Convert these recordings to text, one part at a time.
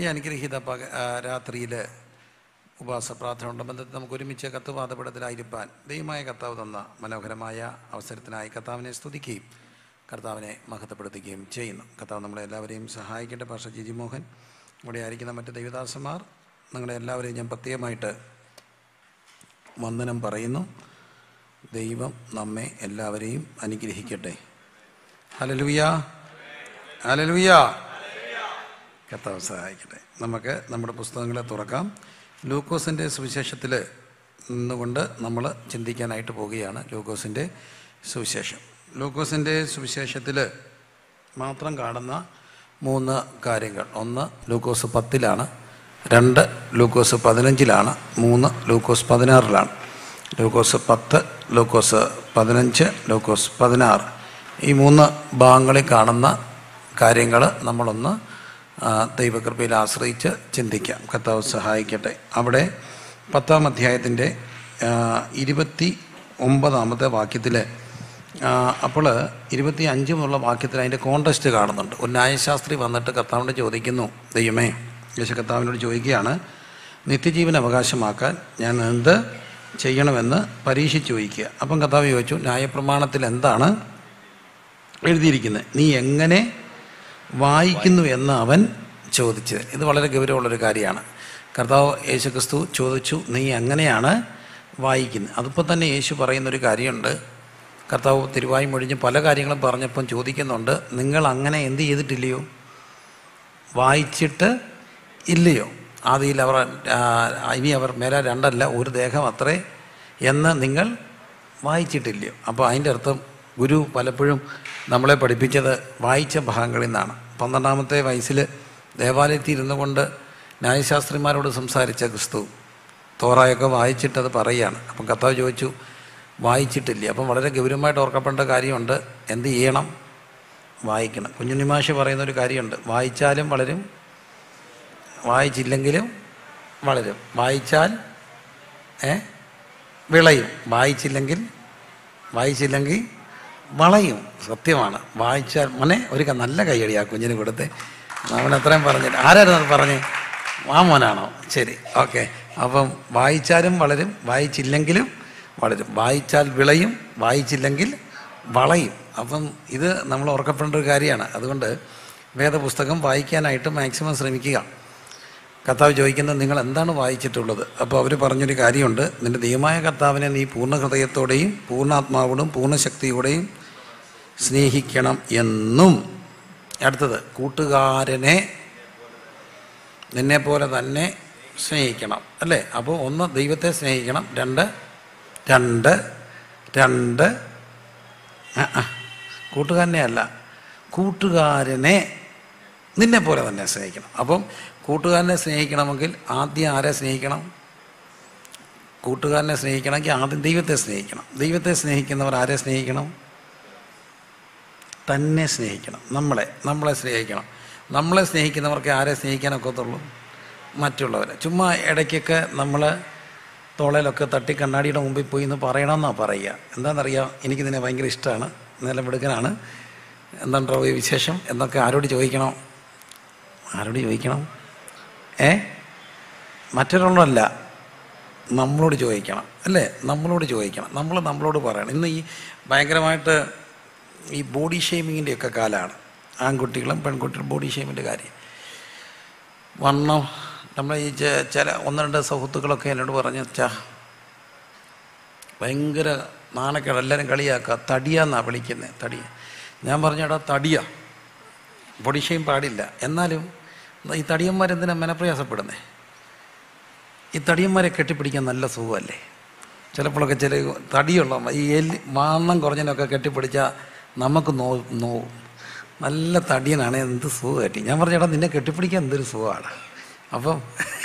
ഈ അനുഗ്രഹീത പക രാത്രിയിൽ ഉപവാസ പ്രാർത്ഥനയുടെ ബന്ധത്തിൽ നമുക്ക് ഒരുമിച്ച് കത്തുവാദപടത്തിലായിരിക്കാൻ ദൈവമായ കർത്താവ് തന്ന മനോഹരമായ അവസരത്തിനായി കർത്താവിനെ സ്തുതിക്കുകയും കർത്താവിനെ മഹത്വപ്പെടുത്തുകയും ചെയ്യുന്നു കർത്താവ് നമ്മളെ എല്ലാവരെയും സഹായിക്കേണ്ട പാഷ ജിജി മോഹൻ ഇവിടെ ആയിരിക്കുന്ന മറ്റ് ദൈവദാസന്മാർ നിങ്ങളെ എല്ലാവരെയും ഞാൻ പ്രത്യേകമായിട്ട് വന്ദനം പറയുന്നു ദൈവം നമ്മെ എല്ലാവരെയും അനുഗ്രഹിക്കട്ടെ ഹലലുയ ഹലലുയ കർത്താവ് സഹായിക്കട്ടെ നമുക്ക് നമ്മുടെ പുസ്തകങ്ങളെ തുറക്കാം ലൂക്കോസിൻ്റെ സുവിശേഷത്തിൽ നിന്നുകൊണ്ട് നമ്മൾ ചിന്തിക്കാനായിട്ട് പോവുകയാണ് ലൂക്കോസിൻ്റെ സുവിശേഷം ലൂക്കോസിൻ്റെ സുവിശേഷത്തിൽ മാത്രം കാണുന്ന മൂന്ന് കാര്യങ്ങൾ ഒന്ന് ലൂക്കോസ് പത്തിലാണ് രണ്ട് ലൂക്കോസ് പതിനഞ്ചിലാണ് മൂന്ന് ലൂക്കോസ് പതിനാറിലാണ് ലൂക്കോസ് പത്ത് ലൂക്കോസ് പതിനഞ്ച് ലൂക്കോസ് പതിനാറ് ഈ മൂന്ന് ഭാഗങ്ങളിൽ കാണുന്ന കാര്യങ്ങൾ നമ്മളൊന്ന് ആ, ദൈവകൃപയിൽ ആശ്രയിച്ച് ചിന്തിക്കാം കർത്താവ് സഹായിക്കട്ടെ അവിടെ പത്താം അധ്യായത്തിൻ്റെ ഇരുപത്തി ഒമ്പതാമത്തെ വാക്യത്തിൽ അപ്പോൾ ഇരുപത്തി അഞ്ച് എന്നുള്ള വാക്യത്തിൽ അതിൻ്റെ കോണ്ടസ്റ്റ് കാണുന്നുണ്ട് ഒരു ന്യായശാസ്ത്രി വന്നിട്ട് കർത്താവിനോട് ചോദിക്കുന്നു ദൈവമേ യേശു കർത്താവിനോട് ചോദിക്കുകയാണ് നിത്യജീവൻ അവകാശമാക്കാൻ ഞാൻ എന്ത് ചെയ്യണമെന്ന് പരീക്ഷിച്ച് ചോദിക്കുക അപ്പം കർത്താവ് ചോദിച്ചു ന്യായപ്രമാണത്തിൽ എന്താണ് എഴുതിയിരിക്കുന്നത് നീ എങ്ങനെ വായിക്കുന്നു എന്ന് അവൻ ചോദിച്ചത് ഇത് വളരെ ഗൗരവമുള്ളൊരു കാര്യമാണ് കർത്താവ് യേശുക്രിസ്തു ചോദിച്ചു നീ എങ്ങനെയാണ് വായിക്കുന്നത് അതിപ്പോൾ തന്നെ യേശു പറയുന്നൊരു കാര്യമുണ്ട് കർത്താവ് തിരുവായി മൊഴിഞ്ഞ് പല കാര്യങ്ങളും പറഞ്ഞപ്പം ചോദിക്കുന്നുണ്ട് നിങ്ങൾ അങ്ങനെ എന്ത് ചെയ്തിട്ടില്ലയോ വായിച്ചിട്ട് ഇല്ലയോ ആദിയിൽ അവർ ആ, ഇനി അവർ മേലെ രണ്ടല്ല ഒരു ദേഹം അത്രേ എന്ന് നിങ്ങൾ വായിച്ചിട്ടില്ലയോ അപ്പോൾ അതിൻ്റെ അർത്ഥം ഗുരു പലപ്പോഴും നമ്മളെ പഠിപ്പിച്ചത് വായിച്ച ഭാഗങ്ങളിൽ നിന്നാണ് പന്ത്രണ്ടാമത്തെ വയസ്സിൽ ദേവാലയത്തിൽ ഇരുന്നു കൊണ്ട് ന്യായശാസ്ത്രിമാരോട് സംസാരിച്ച ക്രിസ്തു തോറായൊക്കെ വായിച്ചിട്ടത് പറയുകയാണ് അപ്പം കർത്താവ് ചോദിച്ചു വായിച്ചിട്ടില്ല അപ്പം വളരെ ഗൗരവമായിട്ട് ഓർക്കപ്പെടേണ്ട കാര്യമുണ്ട് എന്ത് ചെയ്യണം വായിക്കണം കുഞ്ഞുണ്ണിമാഷ് പറയുന്ന ഒരു കാര്യമുണ്ട് വായിച്ചാലും വളരും വായിച്ചില്ലെങ്കിലും വളരും വായിച്ചാൽ ഏ വിളയും വായിച്ചില്ലെങ്കിൽ വായിച്ചില്ലെങ്കിൽ വളയും സത്യമാണ് വായിച്ചാൽ മോനെ ഒരു ക- നല്ല കൈയടി ആ കുഞ്ഞിന് കൊടുത്ത് അവൻ അത്രയും പറഞ്ഞിട്ട് ആരായിരുന്നു അത് പറഞ്ഞ് ആ മോനാണോ ശരി ഓക്കെ അപ്പം വായിച്ചാലും വളരും വായിച്ചില്ലെങ്കിലും വളരും വായിച്ചാൽ വിളയും വായിച്ചില്ലെങ്കിൽ വളയും അപ്പം ഇത് നമ്മൾ ഓർക്കപ്പെടേണ്ട ഒരു കാര്യമാണ് അതുകൊണ്ട് വേദപുസ്തകം വായിക്കാനായിട്ട് മാക്സിമം ശ്രമിക്കുക കർത്താവ് ചോദിക്കുന്നത് നിങ്ങൾ എന്താണ് വായിച്ചിട്ടുള്ളത് അപ്പോൾ അവർ പറഞ്ഞൊരു കാര്യമുണ്ട് നിന്റെ ദൈവമായ കർത്താവിനെ നീ പൂർണ്ണ ഹൃദയത്തോടെയും പൂർണ്ണാത്മാവോടും പൂർണ്ണ ശക്തിയോടെയും സ്നേഹിക്കണം എന്നും അടുത്തത് കൂട്ടുകാരനെ നിന്നെ പോലെ തന്നെ സ്നേഹിക്കണം അല്ലേ അപ്പോൾ ഒന്ന് ദൈവത്തെ സ്നേഹിക്കണം രണ്ട് രണ്ട് രണ്ട് ആ, ആ, കൂട്ടുകാരനെ അല്ല കൂട്ടുകാരനെ നിന്നെ പോലെ തന്നെ സ്നേഹിക്കണം അപ്പം കൂട്ടുകാരനെ സ്നേഹിക്കണമെങ്കിൽ ആദ്യം ആരെ സ്നേഹിക്കണം കൂട്ടുകാരനെ സ്നേഹിക്കണമെങ്കിൽ ആദ്യം ദൈവത്തെ സ്നേഹിക്കണം ദൈവത്തെ സ്നേഹിക്കുന്നവർ ആരെ സ്നേഹിക്കണം തന്നെ സ്നേഹിക്കണം നമ്മളെ നമ്മളെ സ്നേഹിക്കണം നമ്മളെ സ്നേഹിക്കുന്നവർക്ക് ആരെ സ്നേഹിക്കാനൊക്കത്തുള്ളൂ മറ്റുള്ളവരെ ചുമ്മാ ഇടയ്ക്കൊക്കെ നമ്മൾ തോളയിലൊക്കെ തട്ടി കണ്ണാടിയുടെ മുമ്പിൽ പോയി എന്ന് പറയണമെന്നാണ് പറയുക എന്താണെന്നറിയാം എനിക്ക് നിന്നെ ഭയങ്കര ഇഷ്ടമാണ് നിലമെടുക്കനാണ് എന്താണ്ടോ ഈ വിശേഷം എന്നൊക്കെ ആരോട് ചോദിക്കണം ആരോട് ചോദിക്കണം ഏ മറ്റൊരാളല്ല നമ്മളോട് ചോദിക്കണം അല്ലേ നമ്മളോട് ചോദിക്കണം നമ്മൾ നമ്മളോട് പറയണം ഇന്ന് ഈ ഭയങ്കരമായിട്ട് ഈ ബോഡി ഷെയ്മിങ്ങിൻ്റെയൊക്കെ കാലമാണ് ആൺകുട്ടികളും പെൺകുട്ടികളും ബോഡി ഷെയ്മിൻ്റെ കാര്യം വണ്ണം നമ്മൾ ഈ ചെ- ചില ഒന്ന് രണ്ട് സുഹൃത്തുക്കളൊക്കെ എന്നോട് പറഞ്ഞു ചാ ഭയങ്കര നാണക്കേട് എല്ലാവരും കളിയാക്കുക തടിയാന്നാണ് വിളിക്കുന്നത് തടിയ ഞാൻ പറഞ്ഞടാ തടിയ ബോഡി ഷെയിം പാടില്ല എന്നാലും ഈ തടിയന്മാരെന്തിനാ മനപ്രയാസപ്പെടുന്നേ ഈ തടിയന്മാരെ കെട്ടിപ്പിടിക്കാൻ നല്ല സുഖമല്ലേ ചിലപ്പോഴൊക്കെ ചില തടിയുള്ള ഈ എല്ല് വണ്ണം കുറഞ്ഞതിനൊക്കെ കെട്ടിപ്പിടിച്ചാൽ നമുക്ക് നോ നോവും നല്ല തടിയനാണ് എന്ത് സുഖം കെട്ടി ഞാൻ പറഞ്ഞേട്ടാ നിന്നെ കെട്ടിപ്പിടിക്കാൻ എന്തൊരു സുഖമാണ് അപ്പം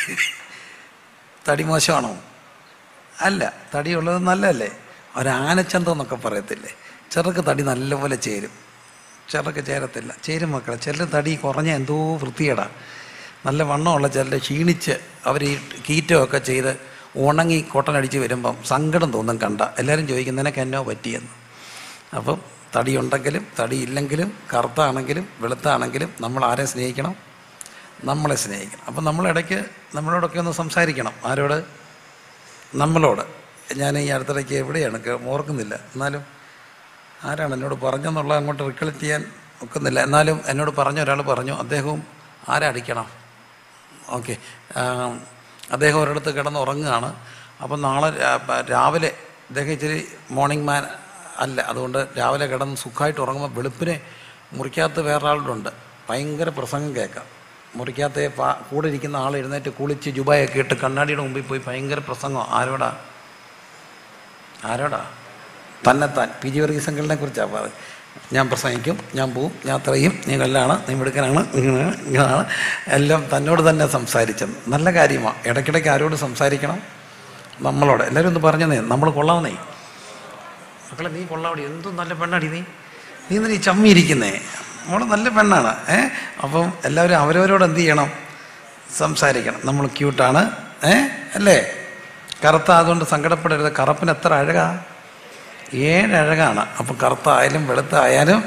തടി മോശമാണോ അല്ല തടിയുള്ളത് നല്ലതല്ലേ ഒരാനച്ചന്തം എന്നൊക്കെ പറയത്തില്ലേ ചിലർക്ക് തടി നല്ലപോലെ ചേരും ചിലർക്ക് ചേരത്തില്ല ചേരും മക്കളെ ചിലർ തടി കുറഞ്ഞ എന്തോ വൃത്തികേടാ നല്ല വണ്ണമുള്ള ചിലർ ക്ഷീണിച്ച് അവർ ഈ കീറ്റമൊക്കെ ചെയ്ത് ഉണങ്ങി കൊട്ടനടിച്ച് വരുമ്പം സങ്കടം തോന്നും കണ്ട എല്ലാവരും ചോദിക്കും നിനക്ക് എന്നോ പറ്റിയെന്ന് അപ്പം തടി ഉണ്ടെങ്കിലും തടി ഇല്ലെങ്കിലും കറുത്താണെങ്കിലും വെളുത്താണെങ്കിലും നമ്മൾ ആരെ സ്നേഹിക്കണം നമ്മളെ സ്നേഹിക്കണം അപ്പം നമ്മളിടയ്ക്ക് നമ്മളോടൊക്കെ ഒന്ന് സംസാരിക്കണം ആരോട് നമ്മളോട് ഞാൻ ഈ അടുത്തിടയ്ക്ക് എവിടെയാണ് കേ- ഓർക്കുന്നില്ല എന്നാലും ആരാണ് എന്നോട് പറഞ്ഞെന്നുള്ള അങ്ങോട്ട് റിക്കളക്ട് ചെയ്യാൻ ഒക്കുന്നില്ല എന്നാലും എന്നോട് പറഞ്ഞ ഒരാൾ പറഞ്ഞു അദ്ദേഹവും ആരടിക്കണം ഓക്കെ അദ്ദേഹം ഒരിടത്ത് കിടന്ന് ഉറങ്ങുകയാണ് അപ്പം നാളെ രാ- രാവിലെ അദ്ദേഹം ഇച്ചിരി മോർണിംഗ് മാൻ അല്ല അതുകൊണ്ട് രാവിലെ കിടന്ന് സുഖമായിട്ട് ഉറങ്ങുമ്പോൾ വെളുപ്പിനെ മുറിക്കകത്ത് വേറൊരാളുണ്ട് ഭയങ്കര പ്രസംഗം കേൾക്കാം മുറിക്കകത്തെ പാ കൂടെ ഇരിക്കുന്ന ആൾ എഴുന്നേറ്റ് കുളിച്ച് ജുബായൊക്കെ ഇട്ട് കണ്ണാടിയുടെ മുമ്പിൽ പോയി ഭയങ്കര പ്രസംഗം ആരോടാ ആരോടാ തന്നെത്താൻ പി ജി വർഗീസ് അങ്കിളിനെ കുറിച്ചാണ് പറയുന്നത് ഞാൻ പ്രസംഗിക്കും ഞാൻ പോവും ഞാൻ അത്രയും നീ കല്ലാണ് നീ മിടുക്കനാണ് ഇങ്ങനെ ഇങ്ങനെയാണ് എല്ലാം തന്നോട് തന്നെ സംസാരിച്ചത് നല്ല കാര്യമാണ് ഇടയ്ക്കിടയ്ക്ക് ആരോട് സംസാരിക്കണം നമ്മളോട് എല്ലാവരും ഒന്ന് പറഞ്ഞതേ നമ്മൾ കൊള്ളാവുന്നേ മക്കളെ നീ കൊള്ളാവടി എന്തും നല്ല പെണ്ണാടി നീ നീ എന്തിനാ ഈ ചമ്മിയിരിക്കുന്നേ നമ്മൾ നല്ല പെണ്ണാണ് ഏ അപ്പം എല്ലാവരും അവരവരോട് എന്ത് ചെയ്യണം സംസാരിക്കണം നമ്മൾ ക്യൂട്ടാണ് ഏ അല്ലേ കറുത്ത അതുകൊണ്ട് സങ്കടപ്പെടരുത് കറുപ്പിന് എത്ര അഴകാ ഏഴ് അഴകാണ് അപ്പം കറുത്തായാലും വെളുത്തായാലും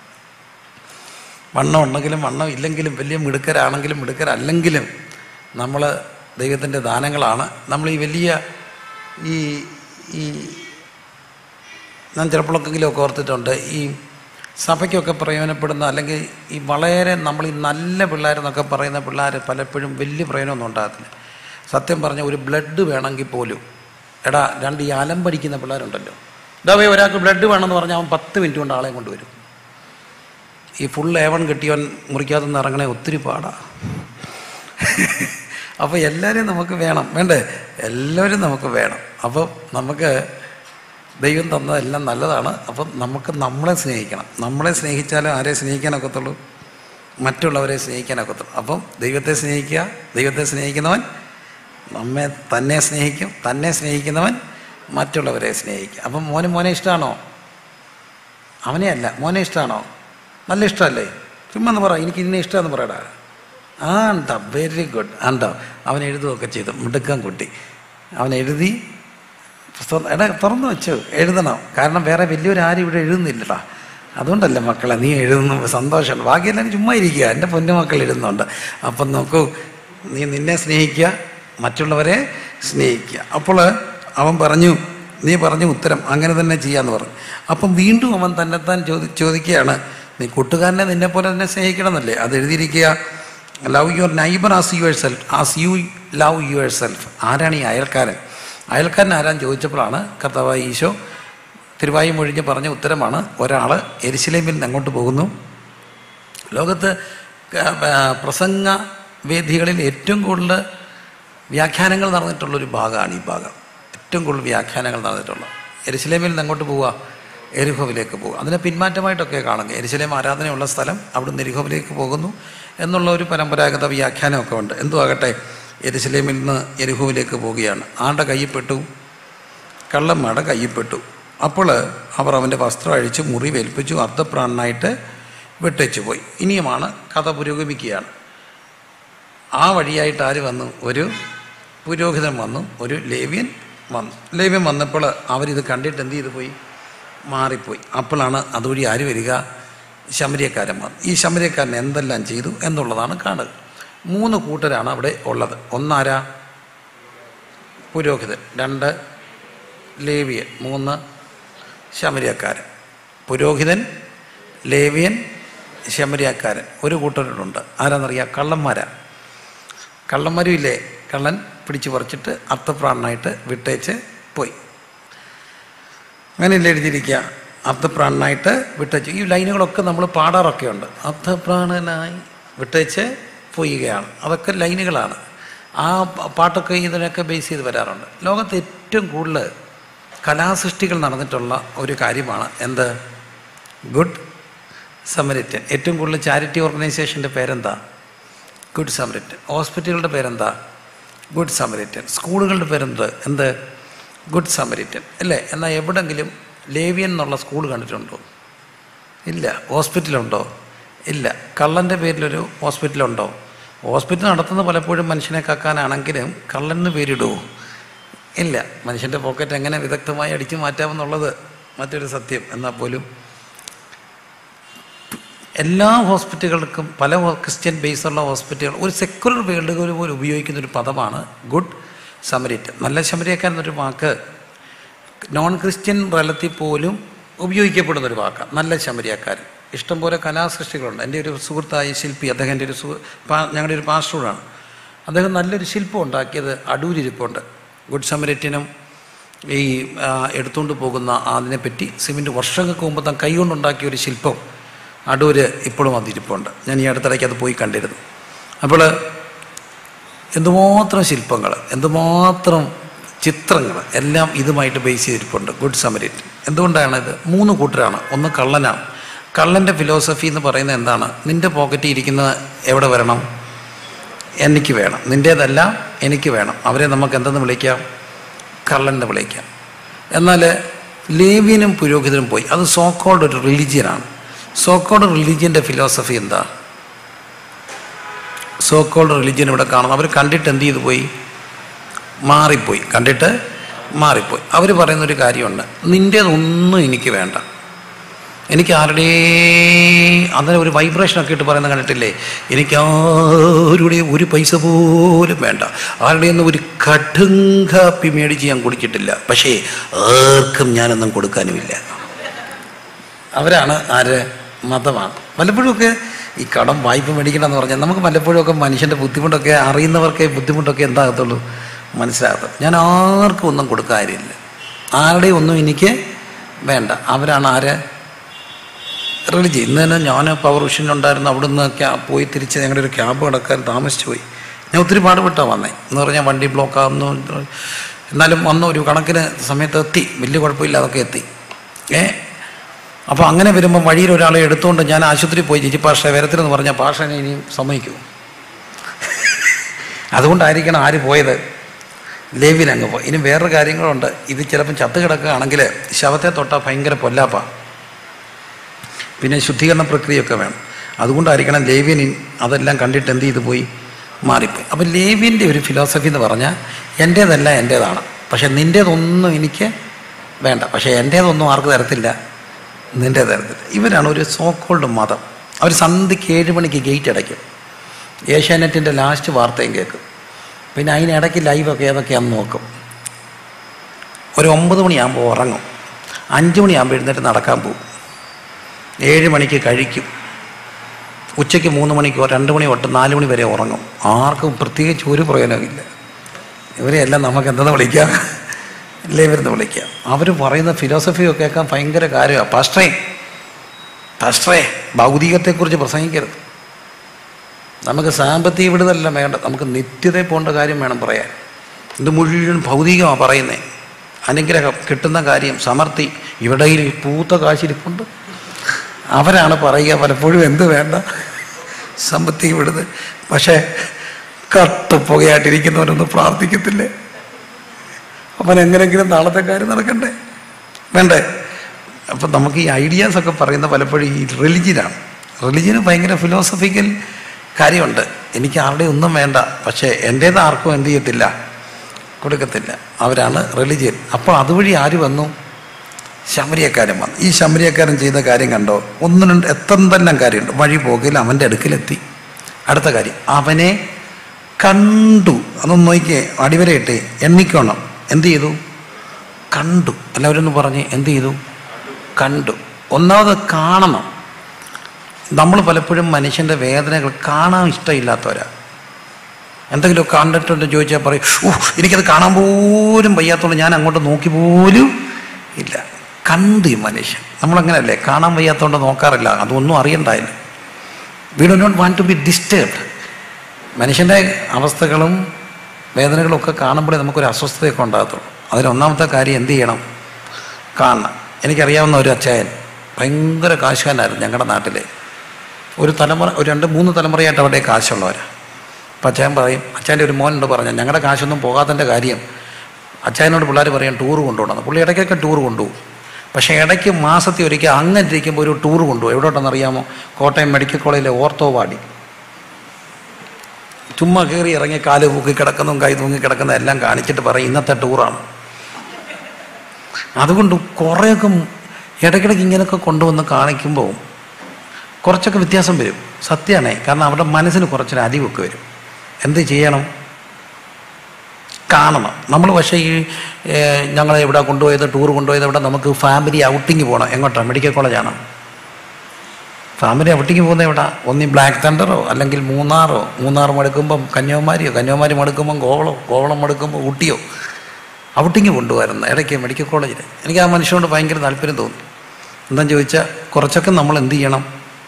വണ്ണം ഉണ്ടെങ്കിലും വണ്ണം ഇല്ലെങ്കിലും വലിയ മിടുക്കരാണെങ്കിലും മിടുക്കരല്ലെങ്കിലും നമ്മൾ ദൈവത്തിൻ്റെ ദാനങ്ങളാണ് നമ്മൾ ഈ വലിയ ഈ ഈ ഞാൻ ചിലപ്പോഴൊക്കെങ്കിലും ഒക്കെ ഓർത്തിട്ടുണ്ട് ഈ സഭയ്ക്കൊക്കെ പ്രയോജനപ്പെടുന്ന അല്ലെങ്കിൽ ഈ വളരെ നമ്മൾ ഈ നല്ല പിള്ളേരെന്നൊക്കെ പറയുന്ന പിള്ളേർ പലപ്പോഴും വലിയ പ്രയോജനമൊന്നും ഉണ്ടാകത്തില്ല സത്യം പറഞ്ഞ ഒരു ബ്ലഡ് വേണമെങ്കിൽ പോലും എടാ രണ്ട് ഈ അലമ്പടിക്കുന്ന പിള്ളേരുണ്ടല്ലോ ഇതാവേ ഒരാൾക്ക് ബ്ലഡ് വേണമെന്ന് പറഞ്ഞാൽ അവൻ പത്ത് മിനിറ്റ് കൊണ്ട് ആളെ കൊണ്ടുവരും ഈ ഫുൾ ഏവൺ കിട്ടിയവൻ മുറിക്കാതെ നിന്ന് ഇറങ്ങണേ ഒത്തിരി പാടാ അപ്പോൾ എല്ലാവരെയും നമുക്ക് വേണം വേണ്ടേ എല്ലാവരും നമുക്ക് വേണം അപ്പോൾ നമുക്ക് ദൈവം തന്നതെല്ലാം നല്ലതാണ് അപ്പം നമുക്ക് നമ്മളെ സ്നേഹിക്കണം നമ്മളെ സ്നേഹിച്ചാലും ആരെ സ്നേഹിക്കാനൊക്കത്തുള്ളൂ മറ്റുള്ളവരെ സ്നേഹിക്കാനൊക്കത്തുള്ളൂ അപ്പം ദൈവത്തെ സ്നേഹിക്കുക ദൈവത്തെ സ്നേഹിക്കുന്നവൻ നമ്മെ തന്നെ സ്നേഹിക്കും തന്നെ സ്നേഹിക്കുന്നവൻ മറ്റുള്ളവരെ സ്നേഹിക്കും അപ്പം മോന് മോനെ ഇഷ്ടമാണോ അവനെ അല്ല മോനെ ഇഷ്ടമാണോ നല്ല ഇഷ്ടമല്ലേ ചുമ്മാ എന്ന് പറ എനിക്ക് ഇന്നെ ഇഷ്ടമെന്ന് പറയടാ ആ ഉണ്ടോ വെരി ഗുഡ് ഉണ്ടോ അവൻ എഴുതുകയൊക്കെ ചെയ്തു മിടുക്കാൻ കുട്ടി അവൻ എഴുതി പുസ്തകം എടാ തുറന്നു വെച്ചു എഴുതണം കാരണം വേറെ വലിയൊരാരും ഇവിടെ എഴുതുന്നില്ലടാ അതുകൊണ്ടല്ല മക്കളെ നീ എഴുതുന്നു സന്തോഷമുണ്ട് ബാക്കിയെല്ലാം ചുമ്മാ ഇരിക്കുക എൻ്റെ പൊന്നുമക്കൾ എഴുതുന്നുണ്ട് അപ്പം നോക്കൂ നീ നിന്നെ സ്നേഹിക്കുക മറ്റുള്ളവരെ സ്നേഹിക്കുക അപ്പോൾ അവൻ പറഞ്ഞു നീ പറഞ്ഞു ഉത്തരം അങ്ങനെ തന്നെ ചെയ്യാന്ന് പറഞ്ഞു അപ്പം വീണ്ടും അവൻ തന്നെത്താൻ ചോദി ചോദിക്കുകയാണ് നീ കൂട്ടുകാരനെ നിന്നെ പോലെ തന്നെ സ്നേഹിക്കണം എന്നല്ലേ അത് എഴുതിയിരിക്കുക love your neighbour as yourself as you love yourself ആരാണ് ഈ അയൽക്കാരൻ അയൽക്കാരൻ ആരാന്ന് ചോദിച്ചപ്പോഴാണ് കർത്താവായ ഈശോ തിരുവായി മൊഴിഞ്ഞ് പറഞ്ഞ ഉത്തരമാണ് ഒരാൾ എരിശിലേമിൽ നിന്ന് അങ്ങോട്ട് പോകുന്നു ലോകത്ത് ക- ആ, പ്രസംഗ വേദികളിൽ ഏറ്റവും കൂടുതൽ വ്യാഖ്യാനങ്ങൾ നടന്നിട്ടുള്ളൊരു ഭാഗമാണ് ഈ ഭാഗം ഏറ്റവും കൂടുതൽ വ്യാഖ്യാനങ്ങൾ നടന്നിട്ടുള്ളത് എരിശിലേമിൽ നിന്ന് അങ്ങോട്ട് പോവുക എരിഹോവിലേക്ക് പോകുക അതിനെ പിന്മാറ്റമായിട്ടൊക്കെ കാണുക എരിശിലേം ആരാധനയുള്ള സ്ഥലം അവിടുന്ന് എരിഹോവിലേക്ക് പോകുന്നു എന്നുള്ള ഒരു പരമ്പരാഗത വ്യാഖ്യാനമൊക്കെ ഉണ്ട് എന്തുവാകട്ടെ എരിശിലേമിൽ നിന്ന് എരിഹോവിലേക്ക് പോവുകയാണ് ആരുടെ കയ്യിൽപ്പെട്ടു കള്ളന്മാരുടെ കയ്യിൽപ്പെട്ടു അപ്പോൾ അവർ അവൻ്റെ വസ്ത്രം അഴിച്ച് മുറിവേൽപ്പിച്ചു അർദ്ധപ്രാണനായിട്ട് വിട്ടേച്ചു പോയി ഇനിയുമാണ് കഥ പുരോഗമിക്കുകയാണ് ആ വഴിയായിട്ട് ആര് വന്നു ഒരു പുരോഹിതൻ വന്നു ഒരു ലേവ്യൻ വന്നു ലേവ്യൻ വന്നപ്പോൾ അവരിത് കണ്ടിട്ട് എന്ത് ചെയ്തു പോയി മാറിപ്പോയി അപ്പോഴാണ് അതുവഴി ആര് വരിക ശമരിയക്കാരൻ വന്നു ഈ ശമരിയക്കാരൻ എന്തെല്ലാം ചെയ്തു എന്നുള്ളതാണ് കാണുക മൂന്ന് കൂട്ടരാണ് അവിടെ ഉള്ളത് ഒന്നാരാ പുരോഹിതൻ രണ്ട് ലേവിയൻ മൂന്ന് ശമരിയക്കാരൻ പുരോഹിതൻ ലേവിയൻ ശമരിയക്കാരൻ ഒരു കൂട്ടരുണ്ട് ആരാന്നറിയാം കള്ളന്മാരാ കള്ളന്മാരും ഇല്ലേ കള്ളൻ പിടിച്ചു പറിച്ചിട്ട് അർത്ഥപ്രാണനായിട്ട് വിട്ടേച്ച് പോയി അങ്ങനെയല്ലേ എഴുതിയിരിക്കുക അർത്ഥപ്രാണനായിട്ട് വിട്ടേച്ച് ഈ ലൈനുകളൊക്കെ നമ്മൾ പാടാറൊക്കെ ഉണ്ട് അർത്ഥപ്രാണനായി വിട്ടേച്ച് പോവുകയാണ് അതൊക്കെ ലൈനുകളാണ് ആ പ- പാട്ടൊക്കെ ഇതിനൊക്കെ ബേസ് ചെയ്ത് വരാറുണ്ട് ലോകത്ത് ഏറ്റവും കൂടുതൽ കലാസൃഷ്ടികൾ നടന്നിട്ടുള്ള ഒരു കാര്യമാണ് എന്ത് ഗുഡ് സമരിറ്റൻ ഏറ്റവും കൂടുതൽ ചാരിറ്റി ഓർഗനൈസേഷൻ്റെ പേരെന്താ ഗുഡ് സമരിറ്റൻ ഹോസ്പിറ്റലുകളുടെ പേരെന്താ ഗുഡ് സമരിറ്റൻ സ്കൂളുകളുടെ പേരെന്ത് എന്ത് ഗുഡ് സമരിറ്റൻ അല്ലേ എന്നാൽ എവിടെങ്കിലും ലേവിയൻ എന്നുള്ള സ്കൂൾ കണ്ടിട്ടുണ്ടോ ഇല്ല ഹോസ്പിറ്റലുണ്ടോ ഇല്ല കള്ളൻ്റെ പേരിലൊരു ഹോസ്പിറ്റലുണ്ടോ ഹോസ്പിറ്റൽ നടത്തുന്നത് പലപ്പോഴും മനുഷ്യനെ കക്കാനാണെങ്കിലും കള്ളന് പേരിടുമോ ഇല്ല മനുഷ്യൻ്റെ പോക്കറ്റ് എങ്ങനെ വിദഗ്ധമായി അടിച്ചു മാറ്റാമെന്നുള്ളത് മറ്റൊരു സത്യം എന്നാൽ പോലും എല്ലാ ഹോസ്പിറ്റലുകൾക്കും പല ഹോ- ക്രിസ്ത്യൻ ബേസുള്ള ഹോസ്പിറ്റലുകൾ ഒരു സെക്കുലർ വേൾഡുകൾ പോലും ഉപയോഗിക്കുന്ന ഒരു പദമാണ് ഗുഡ് സമരിറ്റ് നല്ല ശമരിയക്കാരൻ എന്നൊരു വാക്ക് നോൺ ക്രിസ്ത്യൻ റലത്തിൽ പോലും ഉപയോഗിക്കപ്പെടുന്ന ഒരു വാക്കാണ് നല്ല ശമരിയക്കാരൻ ഇഷ്ടംപോലെ കലാസൃഷ്ടികളുണ്ട് എൻ്റെ ഒരു സുഹൃത്തായ ശില്പി അദ്ദേഹം എൻ്റെ ഒരു സുഹൃ പാ- ഞങ്ങളുടെ ഒരു പാസ്റ്ററോടാണ് അദ്ദേഹം നല്ലൊരു ശില്പം ഉണ്ടാക്കിയത് അടൂരിരിപ്പുണ്ട് ഗുഡ് സമരറ്റിനും ഈ ആ, എടുത്തുകൊണ്ട് പോകുന്ന അതിനെപ്പറ്റി സിമെൻറ്റ് വർഷങ്ങൾക്ക് മുമ്പ് താൻ കൈകൊണ്ടുണ്ടാക്കിയ ഒരു ശില്പം അടൂര് ഇപ്പോഴും അതിരിപ്പുണ്ട് ഞാൻ ഈ അടുത്തിടയ്ക്ക് അത് പോയി കണ്ടിരുന്നു അപ്പോൾ എന്തുമാത്രം ശില്പങ്ങൾ എന്തുമാത്രം ചിത്രങ്ങൾ എല്ലാം ഇതുമായിട്ട് ബേസ് ചെയ്തിരിപ്പുണ്ട് ഗുഡ് സമരിറ്റ് എന്തുകൊണ്ടാണ് ഇത് മൂന്ന് കൂട്ടരാണ് ഒന്ന് കള്ളനാണ് കള്ളൻ്റെ ഫിലോസഫി എന്ന് പറയുന്നത് എന്താണ് നിൻ്റെ പോക്കറ്റിൽ ഇരിക്കുന്നത് എവിടെ വരണം എനിക്ക് വേണം നിൻ്റേതല്ല എനിക്ക് വേണം അവരെ നമുക്ക് എന്തെന്ന് വിളിക്കാം കള്ളൻ്റെ വിളിക്കാം എന്നാൽ ലേവ്യനും പുരോഹിതനും പോയി അത് സോക്കോൾഡ് ഒരു റിലീജിയനാണ് സോക്കോൾഡ് റിലീജിയൻ്റെ ഫിലോസഫി എന്താ സോക്കോൾഡ് റിലീജിയൻ ഇവിടെ കാണുന്നു അവർ കണ്ടിട്ട് എന്ത് ചെയ്തു പോയി മാറിപ്പോയി കണ്ടിട്ട് മാറിപ്പോയി അവർ പറയുന്നൊരു കാര്യമുണ്ട് നിൻ്റേതൊന്നും എനിക്ക് വേണ്ട എനിക്ക് ആരുടെ അതിന് ഒരു വൈബ്രേഷനൊക്കെ ഇട്ട് പറയുന്നത് കണ്ടിട്ടില്ലേ എനിക്ക് ആരുടെയും ഒരു പൈസ പോലും വേണ്ട ആരുടെയൊന്നും ഒരു കടും കാപ്പി മേടിച്ച് ഞാൻ കുടിച്ചിട്ടില്ല പക്ഷേ ആർക്കും ഞാനൊന്നും കൊടുക്കാനുമില്ല അവരാണ് ആര് മതമാണ് പലപ്പോഴുമൊക്കെ ഈ കടം വായ്പ മേടിക്കണമെന്ന് പറഞ്ഞാൽ നമുക്ക് പലപ്പോഴുമൊക്കെ മനുഷ്യൻ്റെ ബുദ്ധിമുട്ടൊക്കെ അറിയുന്നവർക്കേ ബുദ്ധിമുട്ടൊക്കെ എന്താകത്തുള്ളൂ മനസ്സിലാകത്തുള്ളൂ ഞാൻ ആർക്കും ഒന്നും കൊടുക്കാനില്ല ആരുടെയും ഒന്നും എനിക്ക് വേണ്ട അവരാണ് ആര് റിലിജി ഇന്ന് തന്നെ ഞാൻ പവർ വിഷനുണ്ടായിരുന്നു അവിടുന്ന് ക്യാ പോയി തിരിച്ച് ഞങ്ങളുടെ ഒരു ക്യാബ് കിടക്കാൻ താമസിച്ചു പോയി ഞാൻ ഒത്തിരി പാടുപെട്ടാണ് വന്നേ എന്ന് പറഞ്ഞാൽ വണ്ടി ബ്ലോക്ക് ആകുന്നു എന്നാലും വന്ന ഒരു കണക്കിന് സമയത്ത് എത്തി വലിയ കുഴപ്പമില്ലാതൊക്കെ എത്തി ഏ അപ്പോൾ അങ്ങനെ വരുമ്പോൾ വഴിയിൽ ഒരാളെ എടുത്തുകൊണ്ട് ഞാൻ ആശുപത്രിയിൽ പോയി ചേച്ചി പാഷ വരത്തിലെന്ന് പറഞ്ഞാൽ പാഷനെ ഇനിയും സമ്മതിക്കൂ അതുകൊണ്ടായിരിക്കണം ആര് പോയത് ലേവിൻ അങ്ങ് പോയി ഇനി വേറൊരു കാര്യങ്ങളുണ്ട് ഇത് ചിലപ്പം ചത്ത് കിടക്കുകയാണെങ്കിൽ ശവത്തെ തൊട്ടാൽ ഭയങ്കര പൊല്ലാപ്പ പിന്നെ ശുദ്ധീകരണ പ്രക്രിയയൊക്കെ വേണം അതുകൊണ്ടായിരിക്കണം ലേവ്യൻ അതെല്ലാം കണ്ടിട്ട് എന്ത് ചെയ്തു പോയി മാറിപ്പോയി അപ്പം ലേവ്യൻ്റെ ഒരു ഫിലോസഫി എന്ന് പറഞ്ഞാൽ എൻ്റേതല്ല എൻ്റേതാണ് പക്ഷെ നിൻ്റേതൊന്നും എനിക്ക് വേണ്ട പക്ഷേ എൻ്റേതൊന്നും ആർക്ക് തരത്തില്ല നിൻ്റെ തരത്തില്ല ഇവരാണ് ഒരു സോക്കോൾഡ് മതം അവർ സന്ധ്യയ്ക്ക് ഏഴ് മണിക്ക് ഗേറ്റ് അടയ്ക്കും ഏഷ്യാനെറ്റിൻ്റെ ലാസ്റ്റ് വാർത്തയും കേൾക്കും പിന്നെ അതിനിടയ്ക്ക് ലൈവൊക്കെ ഏതൊക്കെയാണെന്ന് നോക്കും ഒരു ഒമ്പത് മണിയാകുമ്പോൾ ഉറങ്ങും അഞ്ച് മണിയാകുമ്പോൾ എഴുന്നേറ്റ് നടക്കാൻ പോകും ഏഴ് മണിക്ക് കഴിക്കും ഉച്ചയ്ക്ക് മൂന്ന് മണിക്കോ രണ്ട് മണി തൊട്ട് നാല് മണി വരെ ഉറങ്ങും ആർക്കും പ്രത്യേകിച്ച് ഒരു പ്രയോജനമില്ല ഇവരെയെല്ലാം നമുക്ക് എന്തെന്ന് വിളിക്കാം അല്ലേ ഇവരെന്ന് വിളിക്കാം അവർ പറയുന്ന ഫിലോസഫിയൊക്കെ കേൾക്കാൻ ഭയങ്കര കാര്യമാണ് പാസ്റ്ററേ പാസ്റ്ററേ ഭൗതികത്തെക്കുറിച്ച് പ്രസംഗിക്കരുത് നമുക്ക് സാമ്പത്തിക വിടുതലല്ല വേണ്ട നമുക്ക് നിത്യതയിൽ പോകേണ്ട കാര്യം വേണം പറയാൻ ഇത് മുഴുവൻ ഭൗതികമാണ് പറയുന്നത് അനുഗ്രഹം കിട്ടുന്ന കാര്യം സമർത്ഥി ഇവിടെ ഈ പൂത്ത കാശിരിപ്പുണ്ട് അവരാണ് പറയുക പലപ്പോഴും എന്ത് വേണ്ട സാമ്പത്തിക വിടുതൽ പക്ഷേ കട്ട് പുകയായിട്ടിരിക്കുന്നവരൊന്നും പ്രാർത്ഥിക്കത്തില്ലേ അവൻ എങ്ങനെങ്കിലും നാളത്തെ കാര്യം നടക്കണ്ടേ വേണ്ടേ അപ്പം നമുക്ക് ഈ ഐഡിയാസ് ഒക്കെ പറയുന്ന പലപ്പോഴും ഈ റിലിജിയനാണ് റിലിജിയന് ഭയങ്കര ഫിലോസഫിക്കൽ കാര്യമുണ്ട് എനിക്ക് ആരുടെ ഒന്നും വേണ്ട പക്ഷേ എൻ്റേത് ആർക്കും എന്ത് ചെയ്യത്തില്ല കൊടുക്കത്തില്ല അവരാണ് റിലിജിയൻ അപ്പോൾ അതുവഴി ആര് വന്നു ശമരിയക്കാരൻ വന്നു ഈ ശമരിയക്കാരൻ ചെയ്ത കാര്യം കണ്ടോ ഒന്ന് രണ്ട് എത്രന്തെല്ലാം കാര്യമുണ്ട് വഴി പോകിൽ അവൻ്റെ അടുക്കിലെത്തി അടുത്ത കാര്യം അവനെ കണ്ടു അതൊന്ന് നോക്കിയേ അടിവരയിട്ടേ എണ്ണിക്കോണം എന്ത് ചെയ്തു കണ്ടു എല്ലാവരും പറഞ്ഞ് എന്ത് ചെയ്തു കണ്ടു ഒന്നാമത് കാണണം നമ്മൾ പലപ്പോഴും മനുഷ്യൻ്റെ വേദനകൾ കാണാൻ ഇഷ്ടമില്ലാത്തവരാ എന്തെങ്കിലും കണ്ടിട്ടുണ്ട് ചോദിച്ചാൽ പറയും ഓ എനിക്കത് കാണാൻ പോലും വയ്യാത്തതുകൊണ്ട് ഞാൻ അങ്ങോട്ട് നോക്കി പോലും ഇല്ല കണ്ടു ഈ മനുഷ്യൻ നമ്മളങ്ങനെയല്ലേ കാണാൻ വയ്യാത്തതുകൊണ്ട് നോക്കാറില്ല അതൊന്നും അറിയണ്ടായില്ല we do not want to be disturbed മനുഷ്യൻ്റെ അവസ്ഥകളും വേദനകളും ഒക്കെ കാണുമ്പോഴേ നമുക്കൊരു അസ്വസ്ഥതയൊക്കെ ഉണ്ടാകത്തുള്ളൂ അതിന് ഒന്നാമത്തെ കാര്യം എന്ത് ചെയ്യണം കാണണം എനിക്കറിയാവുന്ന ഒരു അച്ചായൻ ഭയങ്കര കാശുകാരനായിരുന്നു ഞങ്ങളുടെ നാട്ടിലെ ഒരു തലമുറ ഒരു രണ്ട് മൂന്ന് തലമുറയായിട്ട് അവിടെ കാശുള്ളവരാണ് അപ്പം അച്ചായൻ പറയും അച്ചായൻ്റെ ഒരു മോനുണ്ട് പറഞ്ഞാൽ ഞങ്ങളുടെ കാശൊന്നും പോകാത്തതിൻ്റെ കാര്യം അച്ചായനോട് പിള്ളേർ പറയും ടൂർ കൊണ്ടുപോകണം പുള്ളി ഇടയ്ക്കൊക്കെ ടൂർ കൊണ്ടുപോകും പക്ഷേ ഇടയ്ക്ക് മാസത്തിൽ ഒരിക്കൽ അങ്ങനെ ഇരിക്കുമ്പോൾ ഒരു ടൂർ കൊണ്ടുപോകും എവിടോട്ടെന്ന് അറിയാമോ കോട്ടയം മെഡിക്കൽ കോളേജിലെ ഓർത്തോ വാടി ചുമ്മാ കയറി ഇറങ്ങി കാല് പൂക്കി കിടക്കുന്നതും കൈ തൂങ്ങി കിടക്കുന്നതും എല്ലാം കാണിച്ചിട്ട് പറയും ഇന്നത്തെ ടൂറാണ് അതുകൊണ്ട് കുറേയൊക്കെ ഇടയ്ക്കിടയ്ക്ക് ഇങ്ങനെയൊക്കെ കൊണ്ടുവന്ന് കാണിക്കുമ്പോൾ കുറച്ചൊക്കെ വ്യത്യാസം വരും സത്യമാണേ കാരണം അവരുടെ മനസ്സിന് കുറച്ചൊരു അലിവൊക്കെ വരും എന്ത് ചെയ്യണം കാണണം നമ്മൾ പക്ഷേ ഈ ഏഹ്, ഞങ്ങളെ ഇവിടെ കൊണ്ടുപോയത് ടൂർ കൊണ്ടുപോയത് ഇവിടെ നമുക്ക് ഫാമിലി ഔട്ടിങ് പോകണം എങ്ങോട്ടാണ് മെഡിക്കൽ കോളേജാണ് ഫാമിലി ഔട്ടിങ് പോകുന്നത് എവിടെ ഒന്നി ബ്ലാക്ക് തണ്ടറോ അല്ലെങ്കിൽ മൂന്നാറോ മൂന്നാർ മടുക്കുമ്പം കന്യാകുമാരിയോ കന്യാകുമാരി മടുക്കുമ്പം കോവളോ കോവളം മടുക്കുമ്പോൾ ഊട്ടിയോ ഔട്ടിങ് കൊണ്ടുപോയിരുന്നു ഇടയ്ക്ക് മെഡിക്കൽ കോളേജിൽ എനിക്ക് ആ മനുഷ്യനോട് ഭയങ്കര താല്പര്യം തോന്നി എന്താണെന്ന് ചോദിച്ചാൽ കുറച്ചൊക്കെ നമ്മൾ എന്ത് ചെയ്യണം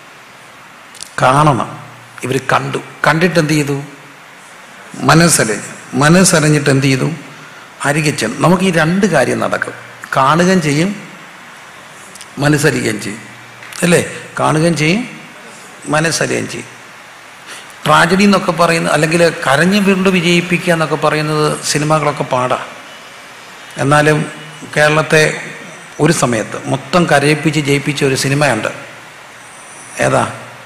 കാണണം ഇവർ കണ്ടു കണ്ടിട്ട് എന്ത് ചെയ്തു മനസ്സറിഞ്ഞു മനസ്സറിഞ്ഞിട്ട് എന്ത് ചെയ്തു അരികെ ചെന്നു നമുക്ക് ഈ രണ്ട് കാര്യം നടക്കും കാണുകയും ചെയ്യും മനസ്സറിയുകയും ചെയ്യും അല്ലേ കാണുകയും ചെയ്യും മനസ്സറിയുകയും ചെയ്യും ട്രാജഡി എന്നൊക്കെ പറയുന്നത് അല്ലെങ്കിൽ കരഞ്ഞ് വീണ്ടും വിജയിപ്പിക്കുക എന്നൊക്കെ പറയുന്നത് സിനിമകളൊക്കെ പാടാം എന്നാലും കേരളത്തെ ഒരു സമയത്ത് മൊത്തം കരയിപ്പിച്ച് ജയിപ്പിച്ച ഒരു സിനിമയുണ്ട് ഏതാ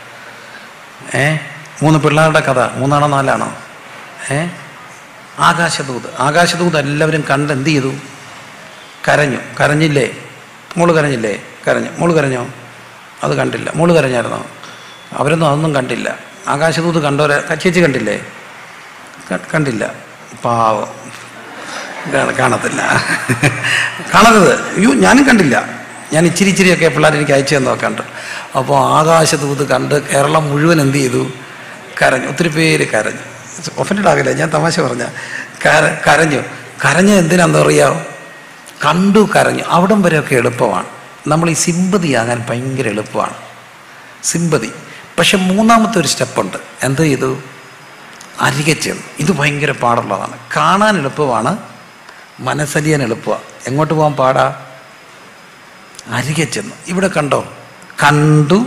ഏ മൂന്ന് പിള്ളേരുടെ കഥ മൂന്നാണോ നാലാണോ ഏ ആകാശദൂത് ആകാശദൂത് എല്ലാവരും കണ്ട് എന്ത് ചെയ്തു കരഞ്ഞു കരഞ്ഞില്ലേ മോള് കരഞ്ഞില്ലേ കരഞ്ഞു മോള് കരഞ്ഞോ അത് കണ്ടില്ല മോള് കരഞ്ഞായിരുന്നോ അവരൊന്നും അതൊന്നും കണ്ടില്ല ആകാശദൂത് കണ്ടവരെ ചേച്ചി കണ്ടില്ലേ ക- കണ്ടില്ല പാവം കാണ- കാണത്തില്ല കാണരുത് അയ്യോ ഞാനും കണ്ടില്ല ഞാൻ ഇച്ചിരി ഇച്ചിരിയൊക്കെ പിള്ളേർ എനിക്ക് അയച്ചു തന്നോ കണ്ട് അപ്പോൾ ആകാശദൂത് കണ്ട് കേരളം മുഴുവൻ എന്ത് ചെയ്തു കരഞ്ഞു ഒത്തിരി പേര് കരഞ്ഞു ഒഫൻഡഡ് ആകില്ല ഞാൻ തമാശ പറഞ്ഞ കര കരഞ്ഞു കരഞ്ഞ എന്തിനാന്ന് അറിയാമോ കണ്ടു കരഞ്ഞു അവിടം വരെയൊക്കെ എളുപ്പമാണ് നമ്മൾ ഈ സിമ്പതി ആകാൻ ഭയങ്കര എളുപ്പമാണ് സിമ്പതി പക്ഷെ മൂന്നാമത്തെ ഒരു സ്റ്റെപ്പുണ്ട് എന്ത് ചെയ്തു അരികെ ചെന്നു ഇത് ഭയങ്കര പാടുള്ളതാണ് കാണാൻ എളുപ്പമാണ് മനസ്സലിയാൻ എളുപ്പമാണ് എങ്ങോട്ട് പോകാൻ പാടാ അരികെ ചെന്നു ഇവിടെ കണ്ടോ കണ്ടു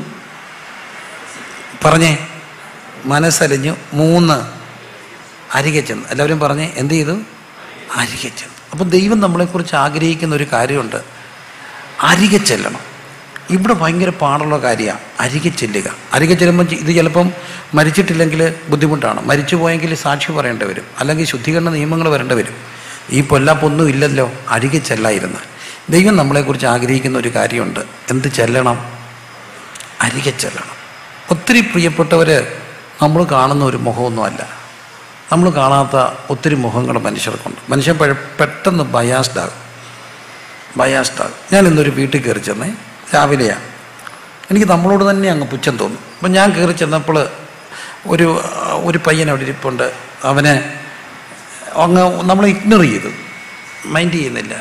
പറഞ്ഞേ മനസ്സലിഞ്ഞു മൂന്ന് അരികെ ചെന്നു എല്ലാവരും പറഞ്ഞേ എന്ത് ചെയ്തു അരികെ ചെന്നു അപ്പം ദൈവം നമ്മളെക്കുറിച്ച് ആഗ്രഹിക്കുന്ന ഒരു കാര്യമുണ്ട് അരികെ ചെല്ലണം ഇവിടെ ഭയങ്കര പാടുള്ള കാര്യമാണ് അരികെ ചെല്ലുക അരികെ ചെല്ലുമ്പോൾ ഇത് ചിലപ്പം മരിച്ചിട്ടില്ലെങ്കിൽ ബുദ്ധിമുട്ടാണ് മരിച്ചു പോയെങ്കിൽ സാക്ഷി പറയേണ്ടി വരും അല്ലെങ്കിൽ ശുദ്ധീകരണ നിയമങ്ങൾ വരേണ്ടി വരും ഈ പൊല്ലാപ്പൊന്നും ഇല്ലല്ലോ അരികെ ചെല്ലായിരുന്ന ദൈവം നമ്മളെക്കുറിച്ച് ആഗ്രഹിക്കുന്ന ഒരു കാര്യമുണ്ട് എന്ത് ചെല്ലണം അരികെ ചെല്ലണം ഒത്തിരി പ്രിയപ്പെട്ടവർ നമ്മൾ കാണുന്ന ഒരു മുഖമൊന്നുമല്ല നമ്മൾ കാണാത്ത ഒത്തിരി മുഖങ്ങൾ മനുഷ്യർക്കുണ്ട് മനുഷ്യൻ പെ- പെട്ടെന്ന് ബയാസ്ഡ് ആകും ബയാസ്ഡ് ആകും ഞാൻ ഇന്നൊരു വീട്ടിൽ കയറി ചെന്നേ രാവിലെയാണ് എനിക്ക് നമ്മളോട് തന്നെ അങ്ങ് പുച്ഛം തോന്നും അപ്പം ഞാൻ കയറി ചെന്നപ്പോൾ ഒരു ഒരു പയ്യൻ അവിടെ ഇരിപ്പുണ്ട് അവന് അങ്ങ് നമ്മൾ ഇഗ്നോർ ചെയ്തു മൈൻഡ് ചെയ്യുന്നില്ല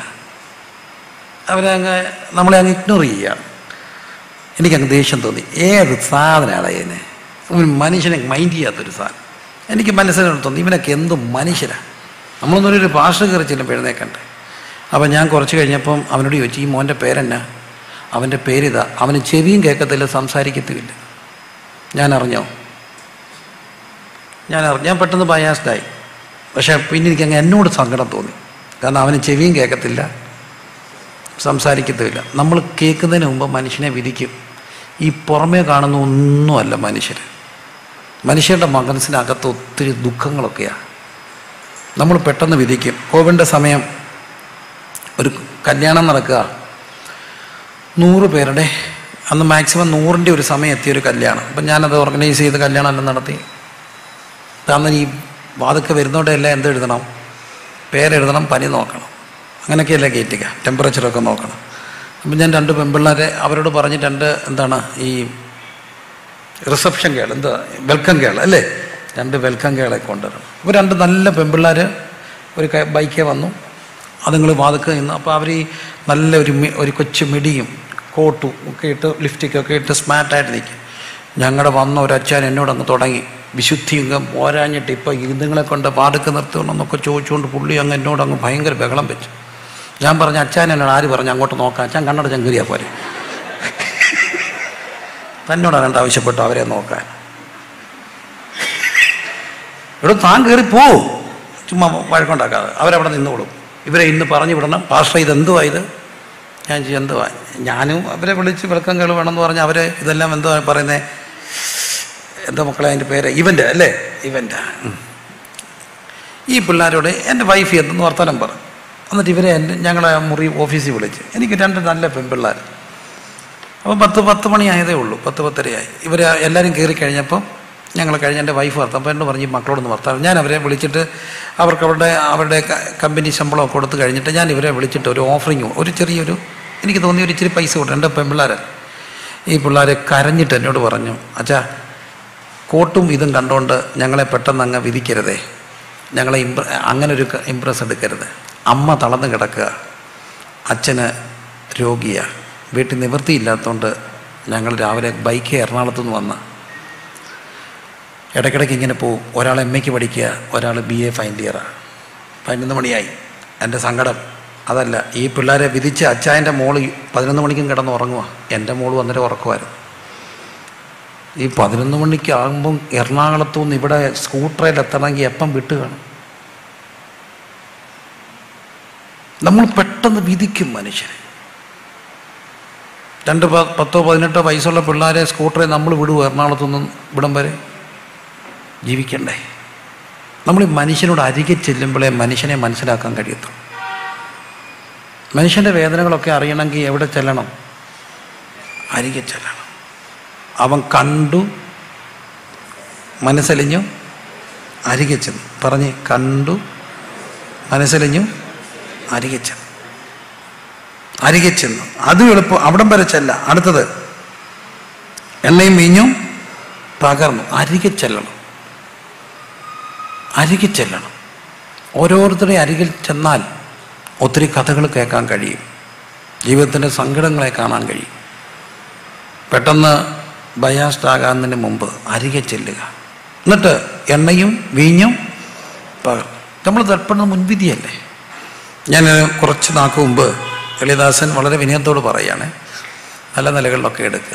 അവനെ അങ്ങ് നമ്മളെ അങ്ങ് ഇഗ്നോർ ചെയ്യുകയാണ് എനിക്കങ്ങ് ദേഷ്യം തോന്നി ഏത് സാധനമാണ് അതിനെ ഒരു മനുഷ്യനെ മൈൻഡ് ചെയ്യാത്തൊരു സാധനം എനിക്ക് മനസ്സിനോട് തോന്നി ഇവനൊക്കെ എന്ത് മനുഷ്യരാണ് നമ്മളൊന്നും ഒരു ഭാഷ കയറി ചെല്ലുമ്പോൾ എഴുന്നേക്കണ്ടേ അപ്പം ഞാൻ കുറച്ച് കഴിഞ്ഞപ്പം അവനോട് ചോദിച്ചു ഈ മോൻ്റെ പേരെന്നാ അവൻ്റെ പേരിതാ അവന് ചെവിയും കേൾക്കത്തില്ല സംസാരിക്കത്തുമില്ല ഞാൻ അറിഞ്ഞോ ഞാൻ അറിഞ്ഞ ഞാൻ പെട്ടെന്ന് ബയാസ്ഡായി പക്ഷേ പിന്നെ എനിക്ക് അങ്ങ് എന്നോട് സങ്കടം തോന്നി കാരണം അവന് ചെവിയും കേൾക്കത്തില്ല സംസാരിക്കത്തുമില്ല നമ്മൾ കേൾക്കുന്നതിന് മുമ്പ് മനുഷ്യനെ വിധിക്കും ഈ പുറമേ കാണുന്ന ഒന്നുമല്ല മനുഷ്യർ മനുഷ്യരുടെ മനസ്സിനകത്ത് ഒത്തിരി ദുഃഖങ്ങളൊക്കെയാണ് നമ്മൾ പെട്ടെന്ന് വിധിക്കും കോവിഡിൻ്റെ സമയം ഒരു കല്യാണം നടക്കുക നൂറ് പേരുടെ അന്ന് മാക്സിമം നൂറിൻ്റെ ഒരു സമയം എത്തിയ ഒരു കല്യാണം അപ്പം ഞാനത് ഓർഗനൈസ് ചെയ്ത് കല്യാണം എല്ലാം നടത്തി കാരണം ഈ വാതൊക്കെ വരുന്നോടെ എല്ലാം എന്ത് എഴുതണം പേരെഴുതണം പനി നോക്കണം അങ്ങനെയൊക്കെയല്ലേ കയറ്റുക ടെമ്പറേച്ചറൊക്കെ നോക്കണം അപ്പം ഞാൻ രണ്ട് പെൺപിള്ളേരെ അവരോട് പറഞ്ഞ് രണ്ട് എന്താണ് ഈ റിസപ്ഷൻ കേൾ എന്താ വെൽക്കം കേൾ അല്ലേ രണ്ട് വെൽക്കം കേളെ കൊണ്ടുവരണം അപ്പോൾ രണ്ട് നല്ല പെൺപിള്ളേർ ഒരു ബൈക്കേ വന്നു അതുങ്ങൾ വാതുക്കെ നിന്നു അപ്പോൾ അവർ ഈ നല്ല ഒരു മി- ഒരു കൊച്ചു മിടിയും കോട്ടും ഒക്കെ ഇട്ട് ലിഫ്റ്റിക്കൊക്കെ ഇട്ട് സ്മാർട്ടായിട്ട് നിൽക്കും ഞങ്ങളുടെ വന്ന ഒരു അച്ഛൻ എന്നോട് അങ്ങ് തുടങ്ങി വിശുദ്ധി അങ്ങ് പോരാഞ്ഞിട്ട് ഇപ്പോൾ ഇതുങ്ങളെ കൊണ്ട് വാതുക്കെ നിർത്തണമെന്നൊക്കെ ചോദിച്ചുകൊണ്ട് പുള്ളി അങ്ങ് എന്നോട് അങ്ങ് ഭയങ്കര ബഹളം വെച്ചു ഞാൻ പറഞ്ഞ അച്ഛൻ എന്നോട് ആര് പറഞ്ഞു അങ്ങോട്ട് നോക്കാം അച്ഛൻ കണ്ണട ചങ്കരിയാ പോരെ തന്നോട് കണ്ട് ആവശ്യപ്പെട്ടു അവരെ നോക്കാൻ ഇവിടെ താൻ കയറി പോ ചുമ്മാ വഴക്കുണ്ടാക്കാതെ അവരവിടെ നിന്നോളും ഇവരെ ഇന്ന് പറഞ്ഞു വിടണം പാസ്റ്റർ ഇത് എന്തുവാ ഇത് ഞാൻ ചോദിച്ചു, എന്തുവാ ഞാനും അവരെ വിളിച്ച് വെൽക്കം കേൾ വേണമെന്ന് പറഞ്ഞ് അവരെ ഇതെല്ലാം എന്തുവാ പറയുന്നത് എന്താ മക്കളെ അതിൻ്റെ പേര് ഇവൻ്റ് അല്ലേ ഇവൻ്റ് ഈ പിള്ളേരോട് എൻ്റെ വൈഫ് എന്തെന്ന് വർത്തമാനം പറഞ്ഞു എന്നിട്ട് ഇവരെ എൻ്റെ ഞങ്ങളെ മുറി ഓഫീസിൽ വിളിച്ച് എനിക്ക് രണ്ട് നല്ല പെൺപിള്ളേർ അപ്പം പത്ത് പത്ത് മണിയായതേ ഉള്ളൂ പത്ത് പത്തരയായി ഇവർ എല്ലാവരും കയറി കഴിഞ്ഞപ്പം ഞങ്ങൾ കഴിഞ്ഞ എൻ്റെ വൈഫ് ഭർത്താവ് അപ്പം എന്നോട് പറഞ്ഞു ഈ മക്കളോടൊന്ന് ഭർത്താവ് ഞാൻ അവരെ വിളിച്ചിട്ട് അവർക്ക് അവരുടെ അവരുടെ ക- കമ്പനി ശമ്പളമൊക്കെ കൊടുത്ത് കഴിഞ്ഞിട്ട് ഞാൻ ഇവരെ വിളിച്ചിട്ട് ഒരു ഓഫറിങ് ഒരു ചെറിയൊരു എനിക്ക് തോന്നിയ ഒരു ഇച്ചിരി പൈസ കൊടുത്തു എൻ്റെ പെൺപിള്ളേരെ ഈ പിള്ളേരെ കരഞ്ഞിട്ട് എന്നോട് പറഞ്ഞു അച്ഛാ കോട്ടും ഇതും കണ്ടുകൊണ്ട് ഞങ്ങളെ പെട്ടെന്ന് അങ്ങ് വിധിക്കരുതേ ഞങ്ങളെ ഇമ്പ്ര അങ്ങനെ ഒരു ഇമ്പ്രസ് എടുക്കരുത് അമ്മ തളർന്ന് കിടക്കുക അച്ഛന് രോഗിയാണ് വീട്ടിൽ നിവൃത്തിയില്ലാത്തതുകൊണ്ട് ഞങ്ങൾ രാവിലെ ബൈക്ക് എറണാകുളത്തു നിന്ന് വന്ന ഇടയ്ക്കിടയ്ക്ക് ഇങ്ങനെ പോവും ഒരാൾ എം എക്ക് പഠിക്കുക ഒരാൾ ബി എ ഫൈനൽ ഇയറാണ് പതിനൊന്ന് മണിയായി എൻ്റെ സങ്കടം അതല്ല ഈ പിള്ളേരെ വിധിച്ച് അച്ചായൻ്റെ മോള് പതിനൊന്ന് മണിക്കും കിടന്ന് ഉറങ്ങുക എൻ്റെ മോള് വന്നിട്ട് ഉറക്കുമായിരുന്നു ഈ പതിനൊന്ന് മണിക്കാകുമ്പം എറണാകുളത്തു നിന്ന് ഇവിടെ സ്കൂട്ടറിൽ എത്തണമെങ്കിൽ എപ്പം വിട്ട് കാണും നമ്മൾ പെട്ടെന്ന് വിധിക്കും മനുഷ്യരെ രണ്ട് പ- പത്തോ പതിനെട്ടോ വയസ്സുള്ള പിള്ളേരെ സ്കൂട്ടറിൽ നമ്മൾ വിടുവോ എറണാകുളത്തു നിന്നും ഇവിടം വരെ ജീവിക്കണ്ടേ നമ്മൾ ഈ മനുഷ്യനോട് അരികെ ചെല്ലുമ്പോഴേ മനുഷ്യനെ മനസ്സിലാക്കാൻ കഴിയത്തുള്ളൂ മനുഷ്യൻ്റെ വേദനകളൊക്കെ അറിയണമെങ്കിൽ എവിടെ ചെല്ലണം അരികെ ചെല്ലണം അവൻ കണ്ടു മനസ്സലിഞ്ഞു അരികെ ചെന്നു പറഞ്ഞ് കണ്ടു മനസ്സലിഞ്ഞു അരികെ ചെന്നു അരികെ ചെന്നു അതും എളുപ്പം അവിടം വരെ ചെല്ല അടുത്തത് എണ്ണയും വീഞ്ഞും പകർന്നു അരികെ ചെല്ലണം അരികെ ചെല്ലണം ഓരോരുത്തരുടെ അരികിൽ ചെന്നാൽ ഒത്തിരി കഥകൾ കേൾക്കാൻ കഴിയും ജീവിതത്തിൻ്റെ സങ്കടങ്ങളെ കാണാൻ കഴിയും പെട്ടെന്ന് ബയാസ്ഡ് ആകാന്നതിന് മുമ്പ് അരികെ ചെല്ലുക എന്നിട്ട് എണ്ണയും വീഞ്ഞും പകർന്നു നമ്മൾ തൽപ്പെടുന്ന മുൻവിധിയല്ലേ ഞാൻ കുറച്ച് നാൾക്ക് മുമ്പ് എളിദാസൻ വളരെ വിനയത്തോട് പറയുകയാണ് നല്ല നിലകളിലൊക്കെ എടുക്കുക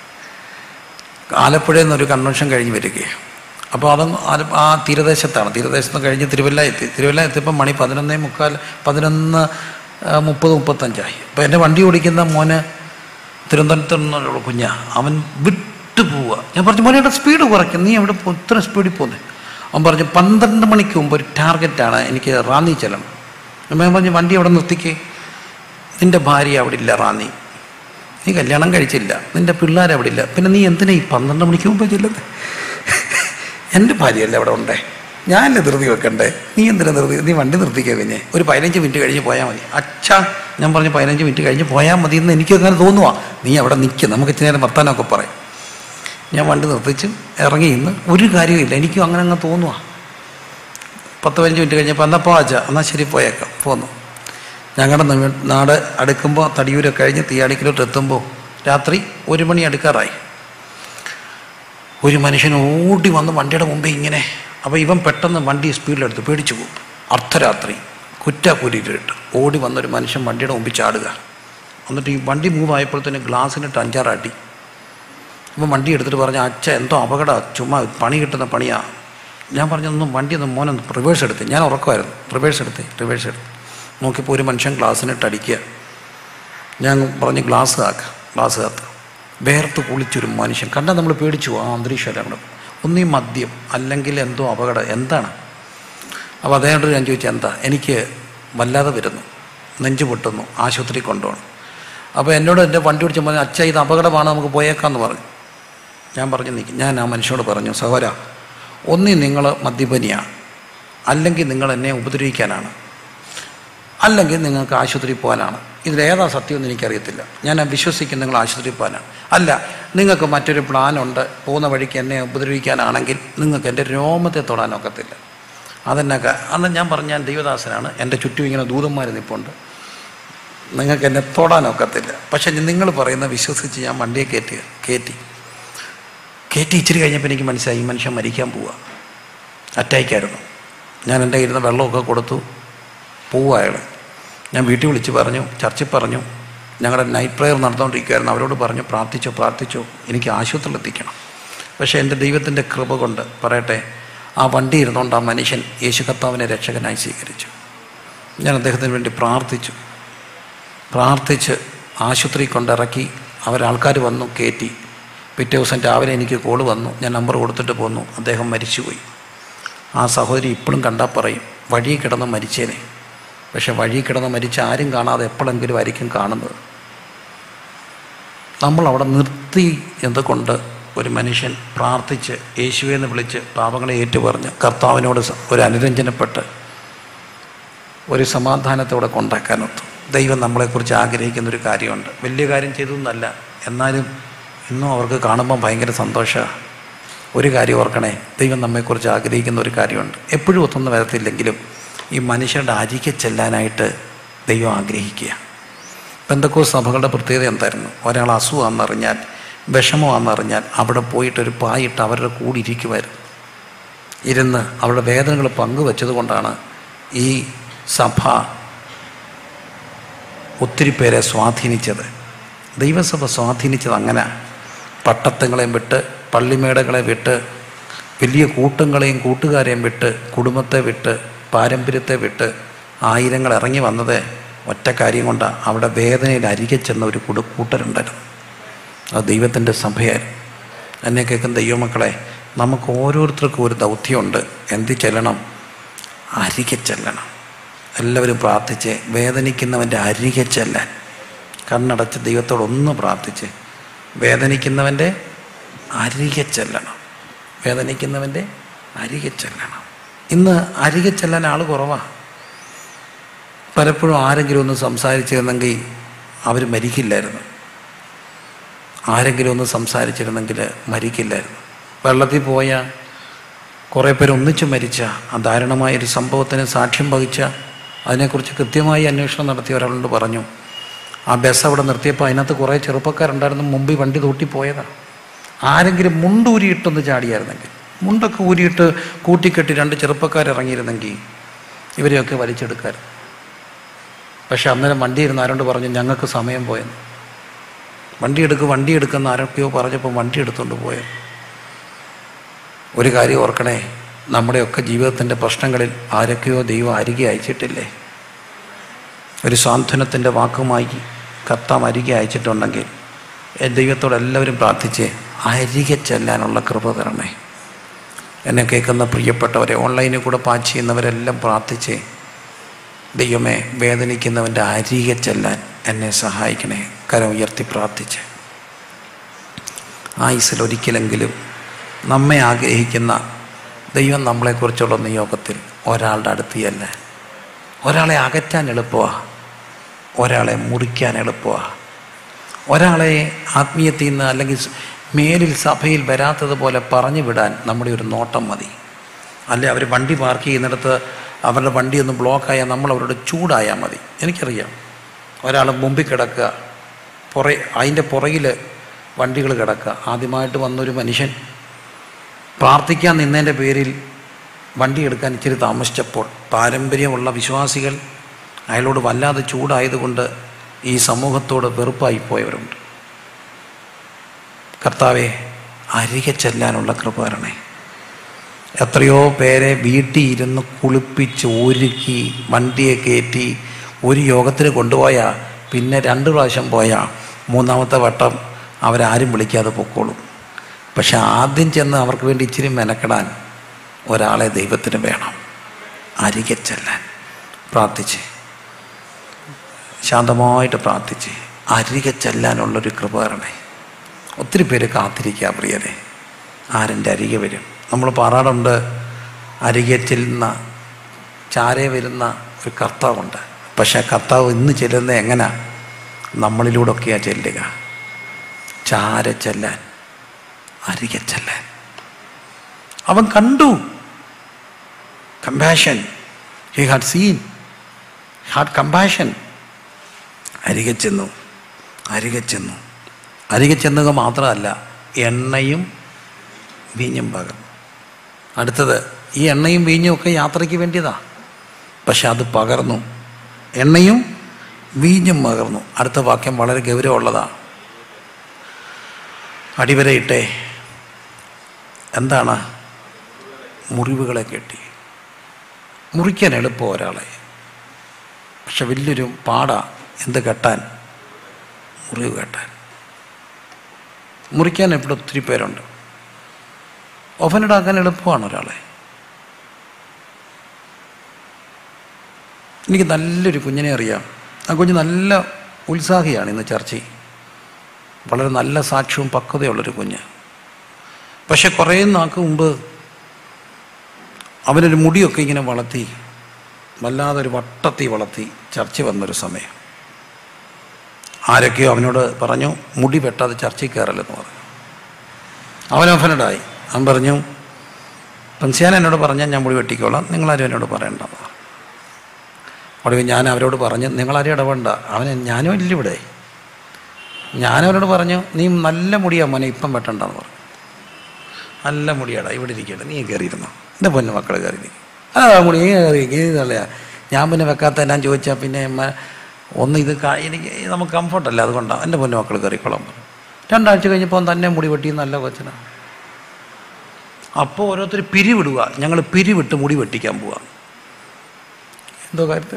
ആലപ്പുഴയിൽ നിന്നൊരു കൺവെൻഷൻ കഴിഞ്ഞ് വരികയാണ് അപ്പോൾ അത് ആല- ആ തീരദേശത്താണ് തീരദേശത്ത് നിന്ന് കഴിഞ്ഞ് തിരുവല്ല എത്തി തിരുവല്ല എത്തിയപ്പോൾ മണി പതിനൊന്നേ മുക്കാൽ പതിനൊന്ന് ആ, മുപ്പത് മുപ്പത്തഞ്ചായി അപ്പോൾ എൻ്റെ വണ്ടി ഓടിക്കുന്ന മോന് തിരുവനന്തപുരത്ത് നിന്നുള്ള കുഞ്ഞാ അവൻ വിട്ടു പോവുക ഞാൻ പറഞ്ഞു മോനെ സ്പീഡ് കുറയ്ക്കും നീ എവിടെ പോ ഇത്ര സ്പീഡിൽ പോകുന്നത് അവൻ പറഞ്ഞു പന്ത്രണ്ട് മണിക്ക് മുമ്പ് ഒരു ടാർഗറ്റാണ് എനിക്ക് റാന്നി ചെല്ലണം അപ്പം ഞാൻ പറഞ്ഞു വണ്ടി അവിടെ നിർത്തിക്കേ നിൻ്റെ ഭാര്യ അവിടെ ഇല്ല റാന്നി നീ കല്യാണം കഴിച്ചില്ല നിൻ്റെ പിള്ളേർ അവിടെ ഇല്ല പിന്നെ നീ എന്തിനാ ഈ പന്ത്രണ്ട് മണിക്ക് മുമ്പ് ചെല്ലുന്നത് എൻ്റെ ഭാര്യയല്ലേ അവിടെ ഉണ്ടേ ഞാനല്ലേ ധൃതി വെക്കണ്ടേ നീ എന്തിനാ ധൃതി നീ വണ്ടി നിർത്തിക്കുക പിന്നെ ഒരു പതിനഞ്ച് മിനിറ്റ് കഴിഞ്ഞ് പോയാൽ മതി അച്ഛാ ഞാൻ പറഞ്ഞു പതിനഞ്ച് മിനിറ്റ് കഴിഞ്ഞ് പോയാൽ മതി എന്ന് എനിക്ക് അങ്ങനെ തോന്നുവാ നീ അവിടെ നിൽക്കുക നമുക്ക് ഇച്ചിരി നേരം വർത്താനമൊക്കെ പറയും ഞാൻ വണ്ടി നിർത്തിച്ച് ഇറങ്ങി ഇന്ന് ഒരു കാര്യമില്ല എനിക്കും അങ്ങനെ അങ്ങ് തോന്നുവാ പത്ത് പതിനഞ്ച് മിനിറ്റ് കഴിഞ്ഞപ്പോൾ എന്നാൽ പോവാച്ച എന്നാൽ ശരി പോയേക്കാം പോന്നു ഞങ്ങളുടെ നവി- നാട് അടുക്കുമ്പോൾ തടിയൂരൊക്കെ കഴിഞ്ഞ് തീയാടിക്കലോട്ട് എത്തുമ്പോൾ രാത്രി ഒരു മണി അടുക്കാറായി ഒരു മനുഷ്യൻ ഓടി വന്ന് വണ്ടിയുടെ മുമ്പേ ഇങ്ങനെ അപ്പോൾ ഇവൻ പെട്ടെന്ന് വണ്ടി സ്പീഡിലെടുത്ത് പേടിച്ചു പോകും അർദ്ധരാത്രി കുറ്റാക്കൂരിയിട്ട് ഓടി വന്നൊരു മനുഷ്യൻ വണ്ടിയുടെ മുമ്പിൽ ചാടുക എന്നിട്ട് ഈ വണ്ടി മൂവ് ആയപ്പോഴത്തേന് ഗ്ലാസ്സിനിട്ട് അഞ്ചാറാട്ടി അപ്പം വണ്ടി എടുത്തിട്ട് പറഞ്ഞ അച്ഛ എന്തോ അപകട ചുമ്മാ പണി കിട്ടുന്ന പണിയാ ഞാൻ പറഞ്ഞൊന്നും വണ്ടി ഒന്ന് മോനൊന്ന് റിവേഴ്സ് എടുത്ത് ഞാൻ ഉറക്കമായിരുന്നു റിവേഴ്സ് എടുത്ത് റിവേഴ്സ് എടുത്ത് നോക്കിയപ്പോൾ ഒരു മനുഷ്യൻ ഗ്ലാസ്സിനിട്ട് അടിക്കുക ഞാൻ പറഞ്ഞ് ഗ്ലാസ് ആക്കുക ഗ്ലാസ് കാത്തുക വേർത്ത് കുളിച്ചൊരു മനുഷ്യൻ കണ്ടാൽ നമ്മൾ പേടിച്ചു പോകും. ആ അന്തരീക്ഷമല്ല അവിടെ ഒന്നീ മദ്യം അല്ലെങ്കിൽ എന്തോ അപകടം എന്താണ് അപ്പോൾ അദ്ദേഹത്തോട് ഞാൻ ചോദിച്ചു എന്താ എനിക്ക് വല്ലാതെ വരുന്നു നെഞ്ചു പൊട്ടുന്നു ആശുപത്രി കൊണ്ടുപോകണം അപ്പോൾ എന്നോട് എൻ്റെ വണ്ടി ഓടിച്ച് പറഞ്ഞു അച്ഛ ഇത് അപകടമാണ് നമുക്ക് പോയേക്കാന്ന് പറഞ്ഞു ഞാൻ പറഞ്ഞു നിൽക്കും ഞാൻ ആ മനുഷ്യനോട് പറഞ്ഞു സഹോര ഒന്നി നിങ്ങൾ മദ്യപനിയാണ് അല്ലെങ്കിൽ നിങ്ങൾ എന്നെ ഉപദ്രവിക്കാനാണ് അല്ലെങ്കിൽ നിങ്ങൾക്ക് ആശുപത്രിയിൽ പോകാനാണ് ഇതിലേതാ സത്യമെന്ന് എനിക്കറിയത്തില്ല ഞാൻ വിശ്വസിക്കും നിങ്ങൾ ആശുപത്രിയിൽ പോകാനാണ് അല്ല നിങ്ങൾക്ക് മറ്റൊരു പ്ലാനുണ്ട് പോകുന്ന വഴിക്ക് എന്നെ ഉപദ്രവിക്കാനാണെങ്കിൽ നിങ്ങൾക്ക് എൻ്റെ രോമത്തെ തൊടാനൊക്കത്തില്ല അതെന്നൊക്കെ അന്ന് ഞാൻ പറഞ്ഞ ഞാൻ ദൈവദാസനാണ് എൻ്റെ ചുറ്റും ഇങ്ങനെ ദൂതന്മാർ നിൽപ്പുണ്ട് നിങ്ങൾക്ക് എന്നെ തൊടാനൊക്കത്തില്ല പക്ഷെ നിങ്ങൾ പറയുന്ന വിശ്വസിച്ച് ഞാൻ വണ്ടിയെ കയറ്റി കയറ്റി കയറ്റി ഇച്ചിരി കഴിഞ്ഞപ്പോൾ എനിക്ക് മനസ്സിലായി ഈ മനുഷ്യൻ മരിക്കാൻ പോവുക അറ്റാക്കായിരുന്നു ഞാൻ എൻ്റെ കയ്യിൽ നിന്ന് വെള്ളമൊക്കെ കൊടുത്തു പോവുക അയാൾ ഞാൻ വീട്ടിൽ വിളിച്ച് പറഞ്ഞു ചർച്ചിൽ പറഞ്ഞു ഞങ്ങളുടെ നൈറ്റ് പ്രെയർ നടന്നുകൊണ്ടിരിക്കുകയായിരുന്നു അവരോട് പറഞ്ഞു പ്രാർത്ഥിച്ചോ പ്രാർത്ഥിച്ചോ എനിക്ക് ആശുപത്രിയിൽ എത്തിക്കണം പക്ഷേ എൻ്റെ ദൈവത്തിൻ്റെ കൃപ കൊണ്ട് പറയട്ടെ ആ വണ്ടി ഇരുന്നുകൊണ്ട് ആ മനുഷ്യൻ യേശു കർത്താവിനെ രക്ഷകനായി സ്വീകരിച്ചു ഞാൻ അദ്ദേഹത്തിന് വേണ്ടി പ്രാർത്ഥിച്ചു പ്രാർത്ഥിച്ച് ആശുപത്രി കൊണ്ടിറക്കി അവരാൾക്കാർ വന്നു കയറ്റി പിറ്റേ ദിവസം രാവിലെ എനിക്ക് കോള് വന്നു ഞാൻ നമ്പർ കൊടുത്തിട്ട് പോന്നു അദ്ദേഹം മരിച്ചുപോയി ആ സഹോദരി ഇപ്പോഴും കണ്ടാൽ പറയും വഴി കിടന്ന് മരിച്ചേനെ പക്ഷെ വഴി കിടന്ന് മരിച്ച ആരും കാണാതെ എപ്പോഴെങ്കിലും ആയിരിക്കും കാണുന്നത് നമ്മൾ അവിടെ നിർത്തി എന്തുകൊണ്ട് ഒരു മനുഷ്യൻ പ്രാർത്ഥിച്ച് യേശുവെന്ന് വിളിച്ച് പാപങ്ങളെ ഏറ്റുപറഞ്ഞ് കർത്താവിനോട് സ- ഒരു അനുരഞ്ജനപ്പെട്ട് ഒരു സമാധാനത്തോടെ കൊണ്ടാക്കാനൊത്തു ദൈവം നമ്മളെക്കുറിച്ച് ആഗ്രഹിക്കുന്ന ഒരു കാര്യമുണ്ട് വലിയ കാര്യം ചെയ്തൊന്നല്ല എന്നാലും ഇന്നും അവർക്ക് കാണുമ്പോൾ ഭയങ്കര സന്തോഷമാണ് ഒരു കാര്യം ഓർക്കണേ ദൈവം നമ്മെക്കുറിച്ച് ആഗ്രഹിക്കുന്ന ഒരു കാര്യമുണ്ട് എപ്പോഴും ഒത്തൊന്നും വരത്തില്ലെങ്കിലും ഈ മനുഷ്യരുടെ അരികെ ചെല്ലാനായിട്ട് ദൈവം ആഗ്രഹിക്കുക പെന്തക്കോ സഭകളുടെ പ്രത്യേകത എന്തായിരുന്നു ഒരാൾ അസുഖമാണെന്നറിഞ്ഞാൽ വിഷമമാണെന്നറിഞ്ഞാൽ അവിടെ പോയിട്ടൊരു പായിട്ട് അവരുടെ കൂടെ ഇരിക്കുമായിരുന്നു ഇരുന്ന് അവരുടെ വേദനകൾ പങ്കുവെച്ചത് കൊണ്ടാണ് ഈ സഭ ഒത്തിരി പേരെ സ്വാധീനിച്ചത് ദൈവസഭ സ്വാധീനിച്ചത് അങ്ങനെ പട്ടത്തങ്ങളെയും വിട്ട് പള്ളിമേടകളെ വിട്ട് വലിയ കൂട്ടങ്ങളെയും കൂട്ടുകാരെയും വിട്ട് കുടുംബത്തെ വിട്ട് പാരമ്പര്യത്തെ വിട്ട് ആയിരങ്ങൾ ഇറങ്ങി വന്നത് ഒറ്റ കാര്യം കൊണ്ടാണ് അവിടെ വേദനയിൽ അരികെ ചെന്ന ഒരു കുടു കൂട്ടരുണ്ടായിരുന്നു അത് ദൈവത്തിൻ്റെ സഭയായിരുന്നു എന്നെ കേൾക്കുന്ന ദൈവമക്കളെ നമുക്ക് ഓരോരുത്തർക്കും ഒരു ദൗത്യമുണ്ട് എന്ത് ചെല്ലണം അരികെ ചെല്ലണം എല്ലാവരും പ്രാർത്ഥിച്ച് വേദനിക്കുന്നവൻ്റെ അരികെ ചെല്ലാൻ കണ്ണടച്ച് ദൈവത്തോട് ഒന്ന് പ്രാർത്ഥിച്ച് വേദനിക്കുന്നവൻ്റെ അരികെ ചെല്ലണം വേദനിക്കുന്നവൻ്റെ അരികെ ചെല്ലണം ഇന്ന് അരികെ ചെല്ലാൻ ആൾ കുറവാണ് പലപ്പോഴും ആരെങ്കിലും ഒന്ന് സംസാരിച്ചിരുന്നെങ്കിൽ അവർ മരിക്കില്ലായിരുന്നു ആരെങ്കിലും ഒന്ന് സംസാരിച്ചിരുന്നെങ്കിൽ മരിക്കില്ലായിരുന്നു വെള്ളത്തിൽ പോയ കുറേ പേര് ഒന്നിച്ച് മരിച്ച ആ ദാരുണമായൊരു സംഭവത്തിന് സാക്ഷ്യം വഹിച്ച അതിനെക്കുറിച്ച് കൃത്യമായി അന്വേഷണം നടത്തിയ ഒരാളോട് പറഞ്ഞു ആ ബസ് അവിടെ നിർത്തിയപ്പോൾ അതിനകത്ത് കുറേ ചെറുപ്പക്കാരുണ്ടായിരുന്നു മുമ്പിൽ വണ്ടി തൂട്ടി പോയതാണ് ആരെങ്കിലും മുണ്ടൂരിയിട്ടൊന്ന് ചാടിയായിരുന്നെങ്കിൽ മുണ്ടൊക്കെ ഊരിയിട്ട് കൂട്ടിക്കെട്ടി രണ്ട് ചെറുപ്പക്കാരിറങ്ങിയിരുന്നെങ്കിൽ ഇവരെയൊക്കെ വലിച്ചെടുക്കായിരുന്നു പക്ഷെ അന്നേരം വണ്ടി ഇരുന്ന് ആരോട് പറഞ്ഞു ഞങ്ങൾക്ക് സമയം പോയെന്ന് വണ്ടി എടുക്ക് വണ്ടി എടുക്കുന്ന ആരൊക്കെയോ പറഞ്ഞപ്പോൾ വണ്ടി എടുത്തുകൊണ്ട് പോയത് ഒരു കാര്യം ഓർക്കണേ നമ്മുടെയൊക്കെ ജീവിതത്തിൻ്റെ പ്രശ്നങ്ങളിൽ ആരൊക്കെയോ ദൈവം അരികെ അയച്ചിട്ടില്ലേ ഒരു സാന്ത്വനത്തിൻ്റെ വാക്കുമായി കർത്താം അരികെ അയച്ചിട്ടുണ്ടെങ്കിൽ എ ദൈവത്തോട് എല്ലാവരും പ്രാർത്ഥിച്ച് അരികെ ചെല്ലാനുള്ള കൃപ തരണേ എന്നെ കേൾക്കുന്ന പ്രിയപ്പെട്ടവരെ ഓൺലൈനിൽ കൂടെ പാച്ച് ചെയ്യുന്നവരെല്ലാം പ്രാർത്ഥിച്ച് ദൈവമേ വേദനിക്കുന്നവൻ്റെ അരികെ ചെല്ലാൻ എന്നെ സഹായിക്കണേ കരം ഉയർത്തി പ്രാർത്ഥിച്ച് ആയുസിൽ ഒരിക്കലെങ്കിലും നമ്മെ ആഗ്രഹിക്കുന്ന ദൈവം നമ്മളെക്കുറിച്ചുള്ള നിയോഗത്തിൽ ഒരാളുടെ അടുത്തിയല്ല ഒരാളെ അകറ്റാൻ എളുപ്പമാണ് ഒരാളെ മുറിക്കാൻ എളുപ്പമാണ് ഒരാളെ ആത്മീയത്തിൽ നിന്ന് അല്ലെങ്കിൽ സ് മേലിൽ സഭയിൽ വരാത്തതുപോലെ പറഞ്ഞു വിടാൻ നമ്മുടെ ഒരു നോട്ടം മതി അല്ലെ അവർ വണ്ടി പാർക്ക് ചെയ്യുന്നിടത്ത് അവരുടെ വണ്ടി ഒന്ന് ബ്ലോക്കായാൽ നമ്മൾ അവരോട് ചൂടായാൽ മതി എനിക്കറിയാം ഒരാൾ മുമ്പിൽ കിടക്കുക പുറ അതിൻ്റെ പുറകിൽ വണ്ടികൾ കിടക്കുക ആദ്യമായിട്ട് വന്നൊരു മനുഷ്യൻ പ്രാർത്ഥിക്കാൻ നിന്നതിൻ്റെ പേരിൽ വണ്ടി എടുക്കാൻ ഇച്ചിരി താമസിച്ചപ്പോൾ പാരമ്പര്യമുള്ള വിശ്വാസികൾ അയാളോട് വല്ലാതെ ചൂടായതുകൊണ്ട് ഈ സമൂഹത്തോട് വെറുപ്പായി പോയവരുണ്ട് കർത്താവെ അരികെ ചെല്ലാനുള്ള കൃപ തരണേ എത്രയോ പേരെ വീട്ടിൽ ഇരുന്ന് കുളിപ്പിച്ച് ഒരുക്കി വണ്ടിയെ കയറ്റി ഒരു യോഗത്തിന് കൊണ്ടുപോയാൽ പിന്നെ രണ്ട് പ്രാവശ്യം പോയാൽ മൂന്നാമത്തെ വട്ടം അവരാരും വിളിക്കാതെ പൊക്കോളും പക്ഷെ ആദ്യം ചെന്ന് അവർക്ക് വേണ്ടി ഇച്ചിരി മെനക്കെടാൻ ഒരാളെ ദൈവത്തിന് വേണം അരികെ ചെല്ലാൻ പ്രാർത്ഥിച്ച് ശാന്തമായിട്ട് പ്രാർത്ഥിച്ച് അരികെ ചെല്ലാനുള്ളൊരു കൃപ തരണേ ഒത്തിരി പേര് കാത്തിരിക്കുക പ്രിയരെ ആരെൻ്റെ അരികെ വരും നമ്മൾ പാറാടുണ്ട് അരികെ ചെല്ലുന്ന ചാരെ വരുന്ന ഒരു കർത്താവുണ്ട് പക്ഷേ ആ കർത്താവ് ഇന്ന് ചെല്ലുന്നത് എങ്ങനെയാ നമ്മളിലൂടെയൊക്കെയാണ് ചെല്ലുക ചാര ചെല്ലാൻ അരികെ ചെല്ലാൻ അവൻ കണ്ടു compassion he had seen had compassion അരികെ ചെന്നു അരികെ ചെന്നു അരികെ ചെന്നുക മാത്രമല്ല എണ്ണയും വീഞ്ഞും പകർന്നു അടുത്തത് ഈ എണ്ണയും വീഞ്ഞും ഒക്കെ യാത്രയ്ക്ക് വേണ്ടിയതാ പക്ഷെ അത് പകർന്നു എണ്ണയും വീഞ്ഞും പകർന്നു അടുത്ത വാക്യം വളരെ ഗൗരവമുള്ളതാ അടിവരയിട്ടെ എന്താണ് മുറിവുകളെ കെട്ടി മുറിക്കാൻ എളുപ്പം ഒരാളെ പക്ഷെ വലിയൊരു പാടാ എന്ത് കെട്ടാൻ മുറിവ് കെട്ടാൻ മുറിക്കാൻ ഇവിടെ ഒത്തിരി പേരുണ്ട് ഒഫനഡാക്കാൻ എളുപ്പമാണ് ഒരാളെ എനിക്ക് നല്ലൊരു കുഞ്ഞിനെ അറിയാം ആ കുഞ്ഞ് നല്ല ഉത്സാഹിയാണ് ഇന്ന് ചർച്ചയിൽ വളരെ നല്ല സാക്ഷ്യവും പക്വതയുള്ളൊരു കുഞ്ഞ് പക്ഷെ കുറേ നാൾക്ക് മുമ്പ് അവനൊരു മുടിയൊക്കെ ഇങ്ങനെ വളർത്തി വല്ലാതെ ഒരു വട്ടത്തി വളർത്തി ചർച്ച വന്നൊരു സമയം ആരൊക്കെയോ അവനോട് പറഞ്ഞു മുടി വെട്ടാതെ ചർച്ചയിൽ കയറല്ലെന്ന് പറഞ്ഞു അവൻ ഒഫനഡായി അവൻ പറഞ്ഞു പൻസിയാൻ എന്നോട് പറഞ്ഞാൽ ഞാൻ മുടി വെട്ടിക്കോളാം നിങ്ങളാരും എന്നോട് പറയണ്ടെന്ന് പറഞ്ഞു ഒടുവിൽ ഞാൻ അവരോട് പറഞ്ഞു നിങ്ങളാരും ഇടപെടണ്ട അവന് ഞാനും ഇല്ല ഇവിടെ ഞാനവരോട് പറഞ്ഞു നീ നല്ല മുടിയാ മോനെ ഇപ്പം വെട്ടണ്ടെന്ന് പറഞ്ഞു നല്ല മുടിയാടാ ഇവിടെ ഇരിക്കട്ടെ നീ കയറിയിരുന്നു എൻ്റെ പൊന്നു മക്കൾ കയറിയിരിക്കും ആ മുടി നീ കയറി ഇതല്ലയാ ഞാൻ പിന്നെ വെക്കാത്ത എല്ലാം ചോദിച്ചാൽ പിന്നെ മ- ഒന്ന് ഇത് കാ- എനിക്ക് നമുക്ക് കംഫർട്ടല്ല അതുകൊണ്ടാണ് എൻ്റെ പൊന്നു മക്കൾ കയറിക്കോളാം പറഞ്ഞു രണ്ടാഴ്ച കഴിഞ്ഞപ്പോൾ അവൻ തന്നെ മുടി വെട്ടി നല്ല കൊച്ചനാണ് അപ്പോൾ ഓരോരുത്തർ പിരിവിടുക ഞങ്ങൾ പിരിവിട്ട് മുടി വെട്ടിക്കാൻ പോവാ എന്തോ കാര്യത്തിൽ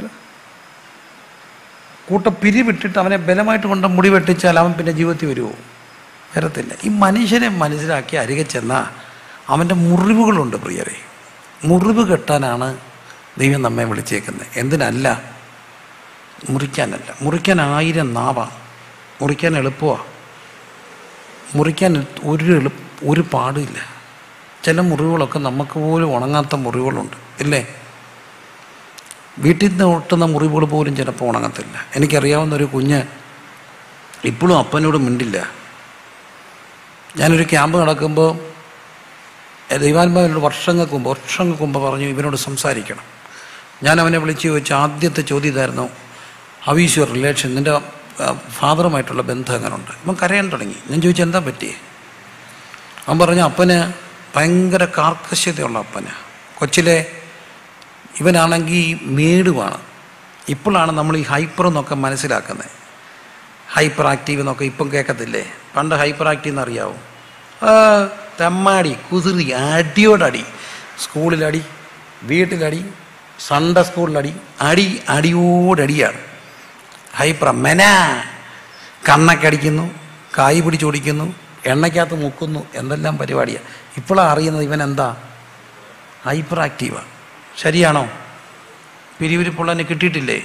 കൂട്ട പിരിവിട്ടിട്ട് അവനെ ബലമായിട്ട് കൊണ്ട് മുടി വെട്ടിച്ചാൽ അവൻ പിന്നെ ജീവിതത്തിൽ വരുമോ വരത്തില്ല ഈ മനുഷ്യനെ മനസ്സിലാക്കി അരികെ ചെന്നാൽ അവൻ്റെ മുറിവുകളുണ്ട് പ്രിയരെ മുറിവ് കെട്ടാനാണ് ദൈവം നമ്മെ വിളിച്ചേക്കുന്നത് എന്തിനല്ല മുറിക്കാനല്ല മുറിക്കാൻ ആയിരം നാവാ മുറിക്കാൻ എളുപ്പമാണ് മുറിക്കാൻ ഒരു എളു ഒരു പാടില്ല ചില മുറിവുകളൊക്കെ നമുക്ക് പോലും ഉണങ്ങാത്ത മുറിവുകളുണ്ട് ഇല്ലേ വീട്ടിൽ നിന്ന് ഒട്ടുന്ന മുറിവുകൾ പോലും ചിലപ്പോൾ ഉണങ്ങത്തില്ല എനിക്കറിയാവുന്ന ഒരു കുഞ്ഞ് ഇപ്പോഴും അപ്പനോട് മിണ്ടില്ല ഞാനൊരു ക്യാമ്പ് നടക്കുമ്പോൾ ദൈവാത്മാവിനോട് വർഷങ്ങൾക്ക് മുമ്പ് വർഷങ്ങൾക്ക് മുമ്പ് പറഞ്ഞു ഇവനോട് സംസാരിക്കണം ഞാൻ അവനെ വിളിച്ച് ചോദിച്ച ആദ്യത്തെ ചോദ്യം ഇതായിരുന്നു ഹൗ ഈസ് യുവർ റിലേഷൻ നിൻ്റെ ഫാദറുമായിട്ടുള്ള ബന്ധം എങ്ങനെയുണ്ട് ഇവൻ കരയാൻ തുടങ്ങി ഞാൻ ചോദിച്ചു എന്താ പറ്റിയേ അവൻ പറഞ്ഞു അപ്പന് ഭയങ്കര കാർക്കശ്യതയുള്ള അപ്പന് കൊച്ചിലെ ഇവനാണെങ്കിൽ മേടുവാണ് ഇപ്പോഴാണ് നമ്മൾ ഈ ഹൈപ്പർ എന്നൊക്കെ മനസ്സിലാക്കുന്നത് ഹൈപ്പർ ആക്റ്റീവ് എന്നൊക്കെ ഇപ്പം കേൾക്കത്തില്ലേ പണ്ട് ഹൈപ്പർ ആക്റ്റീവ് എന്നറിയാവോ ആ തെമ്മാടി കുതിറി അടിയോടടി സ്കൂളിലടി വീട്ടിലടി സൺഡേ സ്കൂളിലടി അടി അടിയോടടിയാണ് ഹൈപ്പർ മെന കണ്ണൊക്കെ അടിക്കുന്നു കായ് പിടിച്ചോടിക്കുന്നു എണ്ണയ്ക്കകത്ത് മുക്കുന്നു എന്തെല്ലാം പരിപാടിയാണ് ഇപ്പോഴാണ് അറിയുന്നത് ഇവൻ എന്താ ഹൈപ്പർ ആക്റ്റീവാണ് ശരിയാണോ പിരിവിരിപ്പുള്ളതിന് കിട്ടിയിട്ടില്ലേ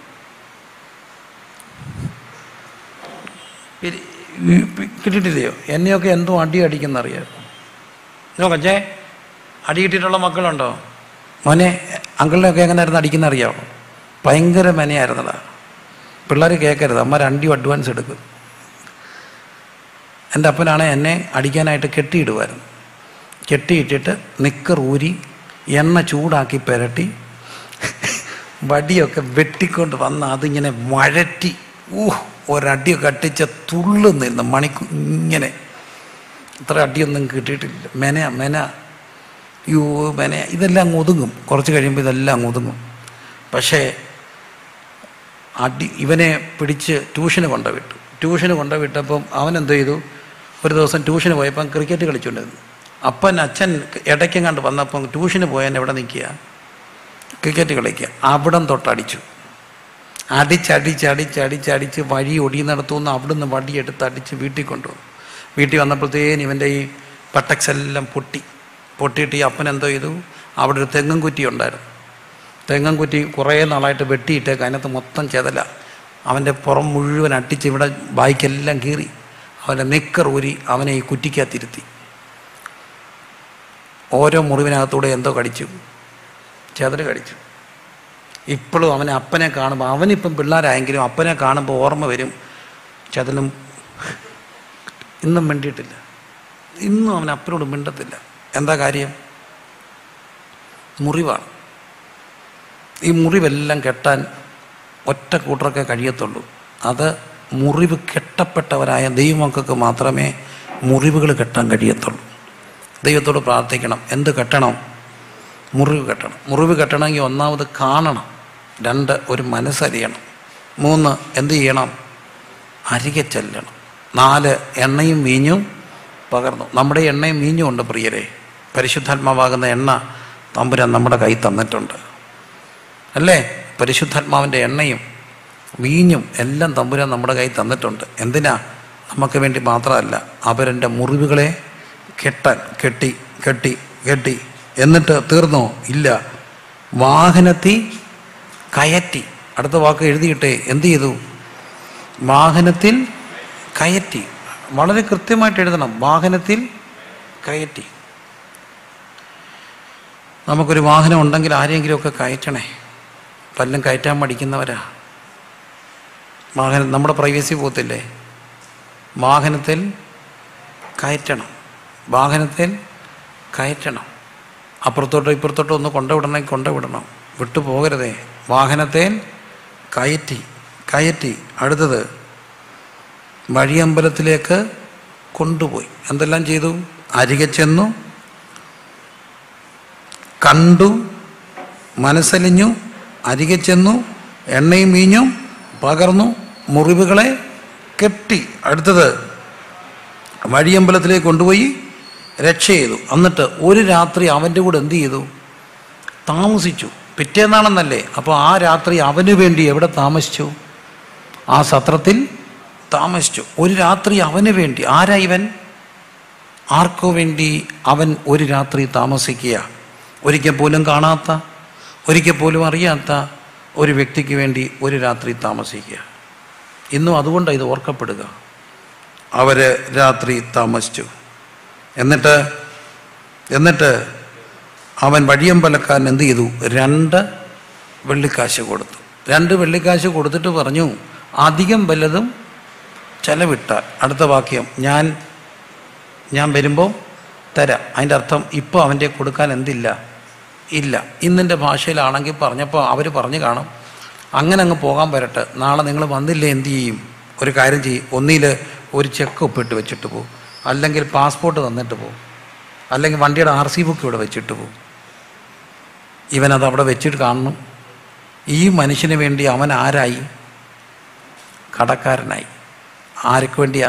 പിരി- ഈ- പി- കിട്ടിയിട്ടില്ലയോ എന്നെയൊക്കെ എന്തോ അടി അടിക്കുന്നറിയാം നോക്കച്ചേ അടി കിട്ടിയിട്ടുള്ള മക്കളുണ്ടോ മോനെ അങ്കിളിനെയൊക്കെ എങ്ങനെയായിരുന്നു അടിക്കുന്ന അറിയാമോ ഭയങ്കര മെനയായിരുന്നടാ പിള്ളേർ കേൾക്കരുത് അമ്മ രണ്ടും അഡ്വാൻസ് എടുക്കും എൻ്റെ അപ്പനാണെ എന്നെ അടിക്കാനായിട്ട് കെട്ടിയിടുമായിരുന്നു കെട്ടിയിട്ടിട്ട് നിക്കർ ഊരി എണ്ണ ചൂടാക്കി പുരട്ടി വടിയൊക്കെ വെട്ടിക്കൊണ്ട് വന്ന് അതിങ്ങനെ വഴറ്റി ഊഹ് ഒരടിയൊക്കെ അട്ടിച്ച തുള്ളുന്നിരുന്നു മണിക്കു ഇങ്ങനെ ഇത്ര അടിയൊന്നും കിട്ടിയിട്ടില്ല മെന മെന യോ മെന ഇതെല്ലാം അങ്ങ് ഒതുങ്ങും കുറച്ച് കഴിയുമ്പോൾ ഇതെല്ലാം അങ്ങ് ഒതുങ്ങും പക്ഷേ അടി ഇവനെ പിടിച്ച് ട്യൂഷന് കൊണ്ടുവിട്ടു ട്യൂഷന് കൊണ്ടുവിട്ടപ്പം അവൻ എന്ത് ചെയ്തു ഒരു ദിവസം ട്യൂഷന് പോയപ്പം ക്രിക്കറ്റ് കളിച്ചുകൊണ്ടിരുന്നു അപ്പൻ അച്ഛൻ ഇടയ്ക്കെങ്ങാണ്ട് വന്നപ്പം ട്യൂഷന് പോയാൻ എവിടെ നിൽക്കുക ക്രിക്കറ്റ് കളിക്കുക അവിടം തൊട്ടടിച്ചു അടിച്ചടിച്ചടിച്ചടിച്ചടിച്ച് വഴി ഒടിയുന്നിടത്തുനിന്ന് അവിടുന്ന് വടിയെടുത്ത് അടിച്ച് വീട്ടിൽ കൊണ്ടുവന്നു വീട്ടിൽ വന്നപ്പോഴത്തേന് ഇവൻ്റെ ഈ പട്ടക്സ് എല്ലാം പൊട്ടി പൊട്ടിയിട്ട് ഈ അപ്പൻ എന്തോ ചെയ്തു അവിടെ ഒരു തെങ്ങും കുറ്റി ഉണ്ടായിരുന്നു തെങ്ങും കുറ്റി കുറേ നാളായിട്ട് വെട്ടിയിട്ടേക്ക് അതിനകത്ത് മൊത്തം ചെതല അവൻ്റെ പുറം മുഴുവൻ അട്ടിച്ച് ഇവിടെ ബായിക്കെല്ലാം കീറി അവൻ്റെ നിക്കർ ഊരി അവനെ ഈ കുറ്റിക്കകത്തിരുത്തി ഓരോ മുറിവിനകത്തൂടെ എന്തോ കടിച്ചു ചെതല് കടിച്ചു ഇപ്പോഴും അവനെ അപ്പനെ കാണുമ്പോൾ അവനിപ്പം പിള്ളേരായെങ്കിലും അപ്പനെ കാണുമ്പോൾ ഓർമ്മ വരും ചെതലും ഇന്നും മിണ്ടിയിട്ടില്ല ഇന്നും അവൻ അപ്പനോട് മിണ്ടത്തില്ല എന്താ കാര്യം മുറിവാണ് ഈ മുറിവെല്ലാം കെട്ടാൻ ഒറ്റ കൂട്ടർക്കേ കഴിയത്തുള്ളൂ അത് മുറിവ് കെട്ടപ്പെട്ടവരായ ദൈവമക്കൾക്ക് മാത്രമേ മുറിവുകൾ കെട്ടാൻ കഴിയത്തുള്ളൂ ദൈവത്തോട് പ്രാർത്ഥിക്കണം എന്ത് കെട്ടണം മുറിവ് കെട്ടണം മുറിവ് കെട്ടണമെങ്കിൽ ഒന്നാമത് കാണണം രണ്ട് ഒരു മനസ്സറിയണം മൂന്ന് എന്ത് ചെയ്യണം അരികെ ചെല്ലണം നാല് എണ്ണയും വീഞ്ഞും പകർന്നു നമ്മുടെ എണ്ണയും വീഞ്ഞും ഉണ്ട് പ്രിയരെ പരിശുദ്ധാത്മാവാകുന്ന എണ്ണ തമ്പുരാൻ നമ്മുടെ കൈ തന്നിട്ടുണ്ട് അല്ലേ പരിശുദ്ധാത്മാവിൻ്റെ എണ്ണയും വീഞ്ഞും എല്ലാം തമ്പുരാൻ നമ്മുടെ കൈ തന്നിട്ടുണ്ട് എന്തിനാ നമുക്ക് വേണ്ടി മാത്രമല്ല അവരെൻ്റെ മുറിവുകളെ കെട്ടാൻ കെട്ടി കെട്ടി കെട്ടി എന്നിട്ട് തീർന്നോ ഇല്ല വാഹനത്തിൽ കയറ്റി അടുത്ത വാക്ക് എഴുതിയിട്ടെ എന്ത് ചെയ്തു വാഹനത്തിൽ കയറ്റി വളരെ കൃത്യമായിട്ട് എഴുതണം വാഹനത്തിൽ കയറ്റി നമുക്കൊരു വാഹനം ഉണ്ടെങ്കിൽ ആരെങ്കിലുമൊക്കെ കയറ്റണേ പലരും കയറ്റാൻ മടിക്കുന്നവരാ വാഹനം നമ്മുടെ പ്രൈവസി പോകത്തില്ലേ വാഹനത്തിൽ കയറ്റണം വാഹനത്തിൽ കയറ്റണം അപ്പുറത്തോട്ടോ ഇപ്പുറത്തോട്ടോ ഒന്ന് കൊണ്ടുവിടണമെങ്കിൽ കൊണ്ടുവിടണം വിട്ടു പോകരുതേ വാഹനത്തിൽ കയറ്റി കയറ്റി അടുത്തത് വഴിയമ്പലത്തിലേക്ക് കൊണ്ടുപോയി എന്തെല്ലാം ചെയ്തു അരികെ ചെന്നു കണ്ടു മനസ്സലിഞ്ഞു അരികെ ചെന്നു എണ്ണയും വീഞ്ഞും പകർന്നു മുറിവുകളെ കെട്ടി അടുത്തത് വഴിയമ്പലത്തിലേക്ക് കൊണ്ടുപോയി രക്ഷ ചെയ്തു എന്നിട്ട് ഒരു രാത്രി അവൻ്റെ കൂടെ എന്ത് ചെയ്തു താമസിച്ചു പിറ്റേന്നാണെന്നല്ലേ അപ്പോൾ ആ രാത്രി അവന് വേണ്ടി എവിടെ താമസിച്ചു ആ സത്രത്തിൽ താമസിച്ചു ഒരു രാത്രി അവന് വേണ്ടി ആരാ ഇവൻ ആർക്കോ വേണ്ടി അവൻ ഒരു രാത്രി താമസിക്കുക ഒരിക്കൽ പോലും കാണാത്ത ഒരിക്കൽ പോലും അറിയാത്ത ഒരു വ്യക്തിക്ക് വേണ്ടി ഒരു രാത്രി താമസിക്കുക ഇന്നും അതുകൊണ്ടാണ് ഇത് ഓർക്കപ്പെടുക അവര് രാത്രി താമസിച്ചു എന്നിട്ട് എന്നിട്ട് അവൻ വഴിയമ്പലക്കാരൻ എന്ത് ചെയ്തു രണ്ട് വെള്ളിക്കാശ് കൊടുത്തു രണ്ട് വെള്ളിക്കാശ് കൊടുത്തിട്ട് പറഞ്ഞു അധികം വല്ലതും ചെലവിട്ടാൽ അടുത്ത വാക്യം ഞാൻ ഞാൻ വരുമ്പോൾ തരാം അതിൻ്റെ അർത്ഥം ഇപ്പോൾ അവൻ്റെ കൊടുക്കാൻ എന്തില്ല ഇല്ല ഇന്നിൻ്റെ ഭാഷയിലാണെങ്കിൽ പറഞ്ഞപ്പോൾ അവർ പറഞ്ഞു കാണും അങ്ങനെ അങ്ങ് പോകാൻ വരട്ടെ നാളെ നിങ്ങൾ വന്നില്ലേ എന്ത് ചെയ്യും ഒരു കാര്യം ചെയ്യും ഒന്നിൽ ഒരു ചെക്ക് ഒപ്പിട്ട് വെച്ചിട്ട് പോകും അല്ലെങ്കിൽ പാസ്പോർട്ട് തന്നിട്ട് പോകും അല്ലെങ്കിൽ വണ്ടിയുടെ ആർ സി ബുക്ക് ഇവിടെ വെച്ചിട്ട് പോകും ഇവനത് അവിടെ വെച്ചിട്ട് കാണണം ഈ മനുഷ്യന് വേണ്ടി അവൻ ആരായി കടക്കാരനായി ആർക്ക് വേണ്ടിയാ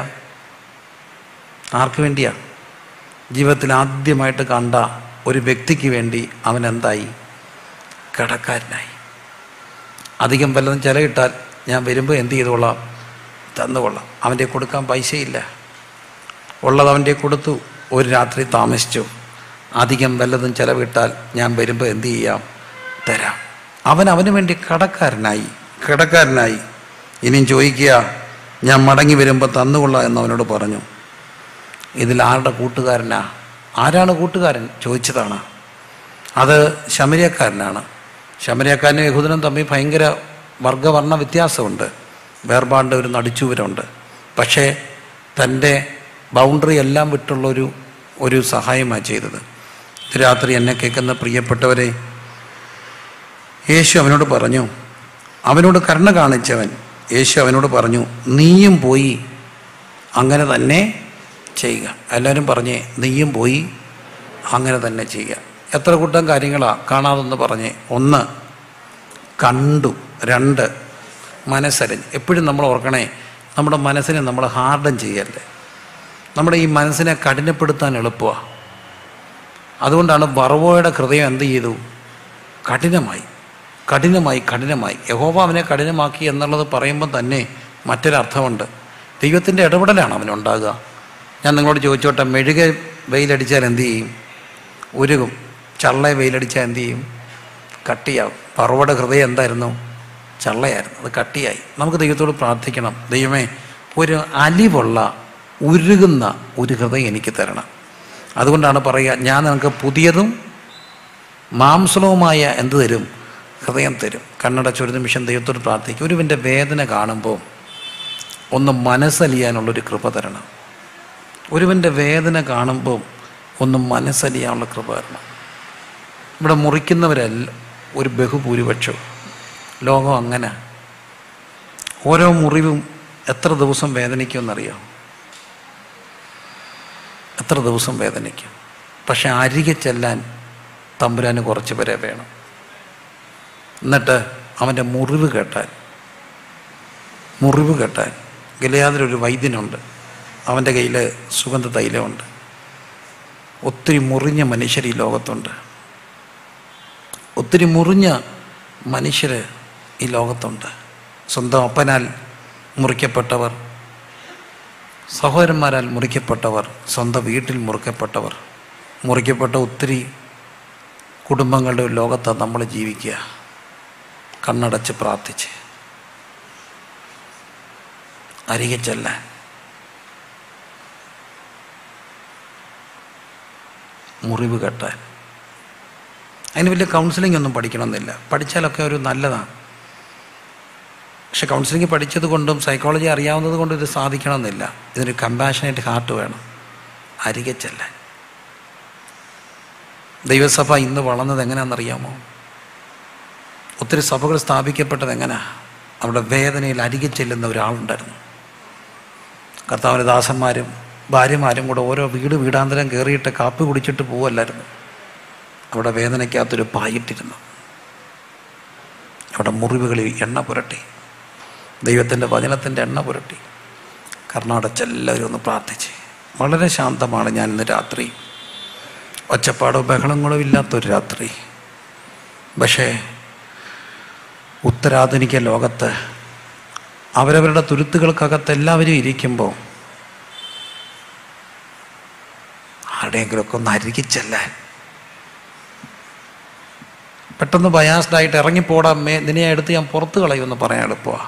ആർക്ക് വേണ്ടിയാ ജീവിതത്തിൽ ആദ്യമായിട്ട് കണ്ട ഒരു വ്യക്തിക്ക് വേണ്ടി അവൻ എന്തായി കടക്കാരനായി അധികം വല്ലതും ചിലയിട്ടാൽ ഞാൻ വരുമ്പോൾ എന്ത് ചെയ്തോളാം തന്നുകൊള്ളാം അവൻ്റെ കൊടുക്കാൻ പൈസയില്ല ഉള്ളത് അവൻ്റെ കൊടുത്തു ഒരു രാത്രി താമസിച്ചു അധികം വല്ലതും ചിലവിട്ടാൽ ഞാൻ വരുമ്പോൾ എന്ത് ചെയ്യാം തരാം അവൻ അവന് വേണ്ടി കടക്കാരനായി കടക്കാരനായി ഇനിയും ചോദിക്കുക ഞാൻ മടങ്ങി വരുമ്പോൾ തന്നുകൊള്ളാം എന്ന് അവനോട് പറഞ്ഞു ഇതിൽ ആരുടെ കൂട്ടുകാരനാ ആരാണ് കൂട്ടുകാരൻ ചോദിച്ചതാണ് അത് ശമരിയക്കാരനാണ് ശമരിയക്കാരനും യഹൂദനും തമ്മിൽ ഭയങ്കര വർഗവർണ്ണ വ്യത്യാസമുണ്ട് വേർപാണ്ട് ഒരു നടിച്ചുവരുണ്ട് പക്ഷേ തൻ്റെ ബൗണ്ടറി എല്ലാം വിട്ടുള്ളൊരു ഒരു സഹായമാണ് ചെയ്തത് ഇത് രാത്രി എന്നെ കേൾക്കുന്ന പ്രിയപ്പെട്ടവരെ യേശു അവനോട് പറഞ്ഞു അവനോട് കരുണ കാണിച്ചവൻ യേശു അവനോട് പറഞ്ഞു നീയും പോയി അങ്ങനെ തന്നെ ചെയ്യുക എല്ലാവരും പറഞ്ഞേ നീയും പോയി അങ്ങനെ തന്നെ ചെയ്യുക എത്ര കൂട്ടം കാര്യങ്ങളാണ് കാണാതെന്ന് പറഞ്ഞേ ഒന്ന് കണ്ടു രണ്ട് മനസ്സരിഞ്ഞ് എപ്പോഴും നമ്മൾ ഓർക്കണേ നമ്മുടെ മനസ്സിനെ നമ്മൾ ഹാർഡൻ ചെയ്യല്ലേ നമ്മുടെ ഈ മനസ്സിനെ കഠിനപ്പെടുത്താൻ എളുപ്പമാണ് അതുകൊണ്ടാണ് ബർവോയുടെ ഹൃദയം എന്ത് ചെയ്തു കഠിനമായി കഠിനമായി കഠിനമായി യഹോവ അവനെ കഠിനമാക്കി എന്നുള്ളത് പറയുമ്പോൾ തന്നെ മറ്റൊരർത്ഥമുണ്ട് ദൈവത്തിൻ്റെ ഇടപെടലാണ് അവനുണ്ടാകുക ഞാൻ നിങ്ങളോട് ചോദിച്ചോട്ടെ മെഴുക വെയിലടിച്ചാൽ എന്ത് ചെയ്യും ഉരുകും ചള്ള വെയിലടിച്ചാൽ എന്ത് ചെയ്യും കട്ടിയാവും പറവയുടെ ഹൃദയം എന്തായിരുന്നു ചള്ളയായിരുന്നു അത് കട്ടിയായി നമുക്ക് ദൈവത്തോട് പ്രാർത്ഥിക്കണം ദൈവമേ ഒരു അലിവുള്ള ഉരുകുന്ന ഒരു ഹൃദയം എനിക്ക് തരണം അതുകൊണ്ടാണ് പറയുക ഞാൻ നിനക്ക് പുതിയതും മാംസളവുമായ എന്ത് തരും ഹൃദയം തരും കണ്ണടച്ച ഒരു നിമിഷം ദൈവത്തോട് പ്രാർത്ഥിക്കും ഒരുവിൻ്റെ വേദന കാണുമ്പോൾ ഒന്ന് മനസ്സലിയാനുള്ളൊരു കൃപ തരണം ഒരുവൻ്റെ വേദന കാണുമ്പോൾ ഒന്ന് മനസ്സലിയാനുള്ള കൃപ തരണം ഇവിടെ മുറിക്കുന്നവരല്ല ഒരു ബഹുഭൂരിപക്ഷം ലോകം അങ്ങനെ ഓരോ മുറിവും എത്ര ദിവസം വേദനിക്കുമെന്നറിയാം എത്ര ദിവസം വേദനിക്കും പക്ഷെ അരികെ ചെല്ലാൻ തമ്പുരാന് കുറച്ച് പേരെ വേണം എന്നിട്ട് അവൻ്റെ മുറിവ് കേട്ടാൽ മുറിവ് കേട്ടാൽ ഗലയാതിലൊരു വൈദ്യനുണ്ട് അവൻ്റെ കയ്യിൽ സുഗന്ധ തൈലമുണ്ട് ഒത്തിരി മുറിഞ്ഞ മനുഷ്യർ ഈ ലോകത്തുണ്ട് ഒത്തിരി മുറിഞ്ഞ മനുഷ്യർ ഈ ലോകത്തുണ്ട് സ്വന്തം അപ്പനാൽ മുറിക്കപ്പെട്ടവർ സഹോദരന്മാരാൽ മുറിക്കപ്പെട്ടവർ സ്വന്തം വീട്ടിൽ മുറിക്കപ്പെട്ടവർ മുറിക്കപ്പെട്ട ഒത്തിരി കുടുംബങ്ങളുടെ ഒരു ലോകത്താണ് നമ്മൾ ജീവിക്കുക കണ്ണടച്ച് പ്രാർത്ഥിച്ച് അരികെ ചെല്ലാൻ മുറിവ് കെട്ടാൻ അതിന് വലിയ കൗൺസിലിംഗ് ഒന്നും പഠിക്കണമെന്നില്ല പഠിച്ചാലൊക്കെ ഒരു നല്ലതാണ് പക്ഷെ കൗൺസിലിംഗ് പഠിച്ചത് കൊണ്ടും സൈക്കോളജി അറിയാവുന്നത് കൊണ്ടും ഇത് സാധിക്കണമെന്നില്ല ഇതിനൊരു കമ്പാഷനേറ്റ് ഹാർട്ട് വേണം അരികെ ചെല്ലാൻ ദൈവസഭ ഇന്ന് വളർന്നത് എങ്ങനെയാണെന്നറിയാമോ ഒത്തിരി സഭകൾ സ്ഥാപിക്കപ്പെട്ടത് എങ്ങനെയാ അവിടെ വേദനയിൽ അരികെ ചെല്ലുന്ന ഒരാളുണ്ടായിരുന്നു കർത്താവിൻ്റെ ദാസന്മാരും ഭാര്യമാരും കൂടെ ഓരോ വീട് വീടാന്തരം കയറിയിട്ട് കാപ്പി കുടിച്ചിട്ട് പോവല്ലായിരുന്നു അവിടെ വേദനയ്ക്കകത്തൊരു പായിട്ടിരുന്നു അവിടെ മുറിവുകളിൽ എണ്ണ പുരട്ടി ദൈവത്തിൻ്റെ വചനത്തിൻ്റെ എണ്ണ പുരട്ടി കർണാടകച്ചെല്ലാവരും ഒന്ന് പ്രാർത്ഥിച്ച് വളരെ ശാന്തമാണ് ഞാൻ ഇന്ന് രാത്രി ഒച്ചപ്പാടോ ബഹളങ്ങളോ ഇല്ലാത്തൊരു രാത്രി പക്ഷേ ഉത്തരാധുനിക ലോകത്ത് അവരവരുടെ തുരുത്തുകൾക്കകത്ത് എല്ലാവരും ഇരിക്കുമ്പോൾ ആരുടെയെങ്കിലുമൊക്കെ ഒന്ന് അരികിച്ചെല്ലാൻ പെട്ടെന്ന് ബയാസ്ഡ് ആയിട്ട് ഇറങ്ങിപ്പോടാൻ മേ നിന്നെ എടുത്ത് ഞാൻ പുറത്ത് കളയുമെന്ന് പറയാൻ എളുപ്പമാണ്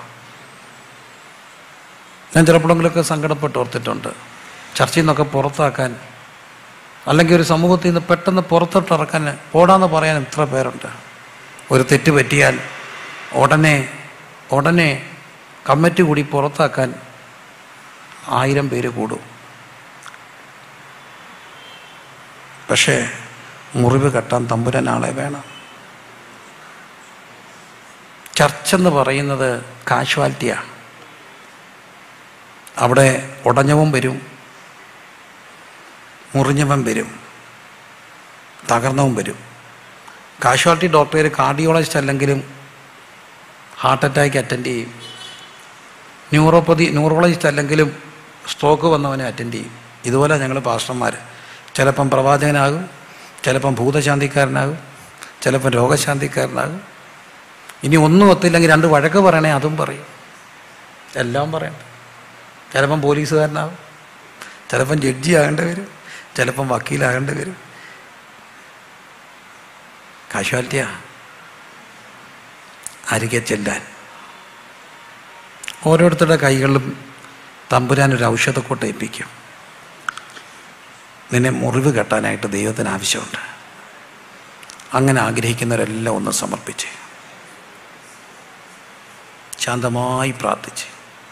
ഞാൻ ചിലപ്പോഴെങ്കിലൊക്കെ സങ്കടപ്പെട്ട് ഓർത്തിട്ടുണ്ട് ചർച്ചയിൽ നിന്നൊക്കെ പുറത്താക്കാൻ അല്ലെങ്കിൽ ഒരു സമൂഹത്തിൽ നിന്ന് പെട്ടെന്ന് പുറത്തോട്ട് ഇറക്കാൻ പോടാന്ന് പറയാൻ എത്ര പേരുണ്ട് ഒരു തെറ്റ് പറ്റിയാൽ ഉടനെ ഉടനെ കമ്മിറ്റി കൂടി പുറത്താക്കാൻ ആയിരം പേര് കൂടും പക്ഷേ മുറിവ് കെട്ടാൻ തമ്പുരാൻ ആളെ വേണം ചർച്ചെന്ന് പറയുന്നത് കാഷ്വാലിറ്റിയാണ് അവിടെ ഉടഞ്ഞവൻ വരും മുറിഞ്ഞവൻ വരും തകർന്നവൻ വരും കാഷ്വാലിറ്റി ഡോക്ടർ കാർഡിയോളജിസ്റ്റ് അല്ലെങ്കിലും ഹാർട്ട് അറ്റാക്ക് അറ്റൻഡ് ചെയ്യും ന്യൂറോപ്പതി ന്യൂറോളജിസ്റ്റ് അല്ലെങ്കിലും സ്ട്രോക്ക് വന്നവനെ അറ്റൻഡ് ചെയ്യും ഇതുപോലെ ഞങ്ങൾ പാസ്റ്റർമാർ ചിലപ്പം പ്രവാചകനാകും ചിലപ്പം ഭൂതശാന്തിക്കാരനാകും ചിലപ്പം രോഗശാന്തിക്കാരനാകും ഇനി ഒന്നും ഒത്തില്ലെങ്കിൽ രണ്ട് വഴക്ക് പറയണേ അതും പറയും എല്ലാം പറയണ്ട ചിലപ്പം പോലീസുകാരനാകും ചിലപ്പം ജഡ്ജി ആകേണ്ടി വരും ചിലപ്പം വക്കീലാകേണ്ടി വരും കാഷ്വാലിറ്റിയാ അരികെ ചെല്ലാൻ ഓരോരുത്തരുടെ കൈകളിലും തമ്പുരാൻ ഒരു ഔഷധക്കൂട്ട ഏൽപ്പിക്കും നിന്നെ മുറിവ് കെട്ടാനായിട്ട് ദൈവത്തിന് ആവശ്യമുണ്ട് അങ്ങനെ ആഗ്രഹിക്കുന്നവരെല്ലാം ഒന്ന് സമർപ്പിച്ച് ശാന്തമായി പ്രാർത്ഥിച്ച്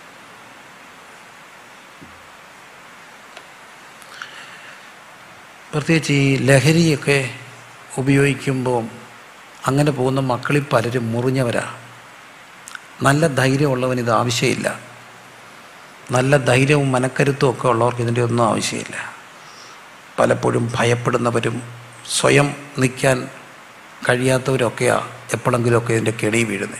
പ്രത്യേകിച്ച് ഈ ലഹരിയൊക്കെ ഉപയോഗിക്കുമ്പോൾ അങ്ങനെ പോകുന്ന മക്കളിൽ പലരും മുറിഞ്ഞവരാ നല്ല ധൈര്യമുള്ളവന് ഇത് ആവശ്യമില്ല നല്ല ധൈര്യവും മനക്കരുത്തും ഒക്കെ ഉള്ളവർക്ക് ഇതിൻ്റെ ഒന്നും ആവശ്യമില്ല പലപ്പോഴും ഭയപ്പെടുന്നവരും സ്വയം നിൽക്കാൻ കഴിയാത്തവരൊക്കെയാണ് എപ്പോഴെങ്കിലുമൊക്കെ ഇതിൻ്റെ കെണി വീഴുന്നത്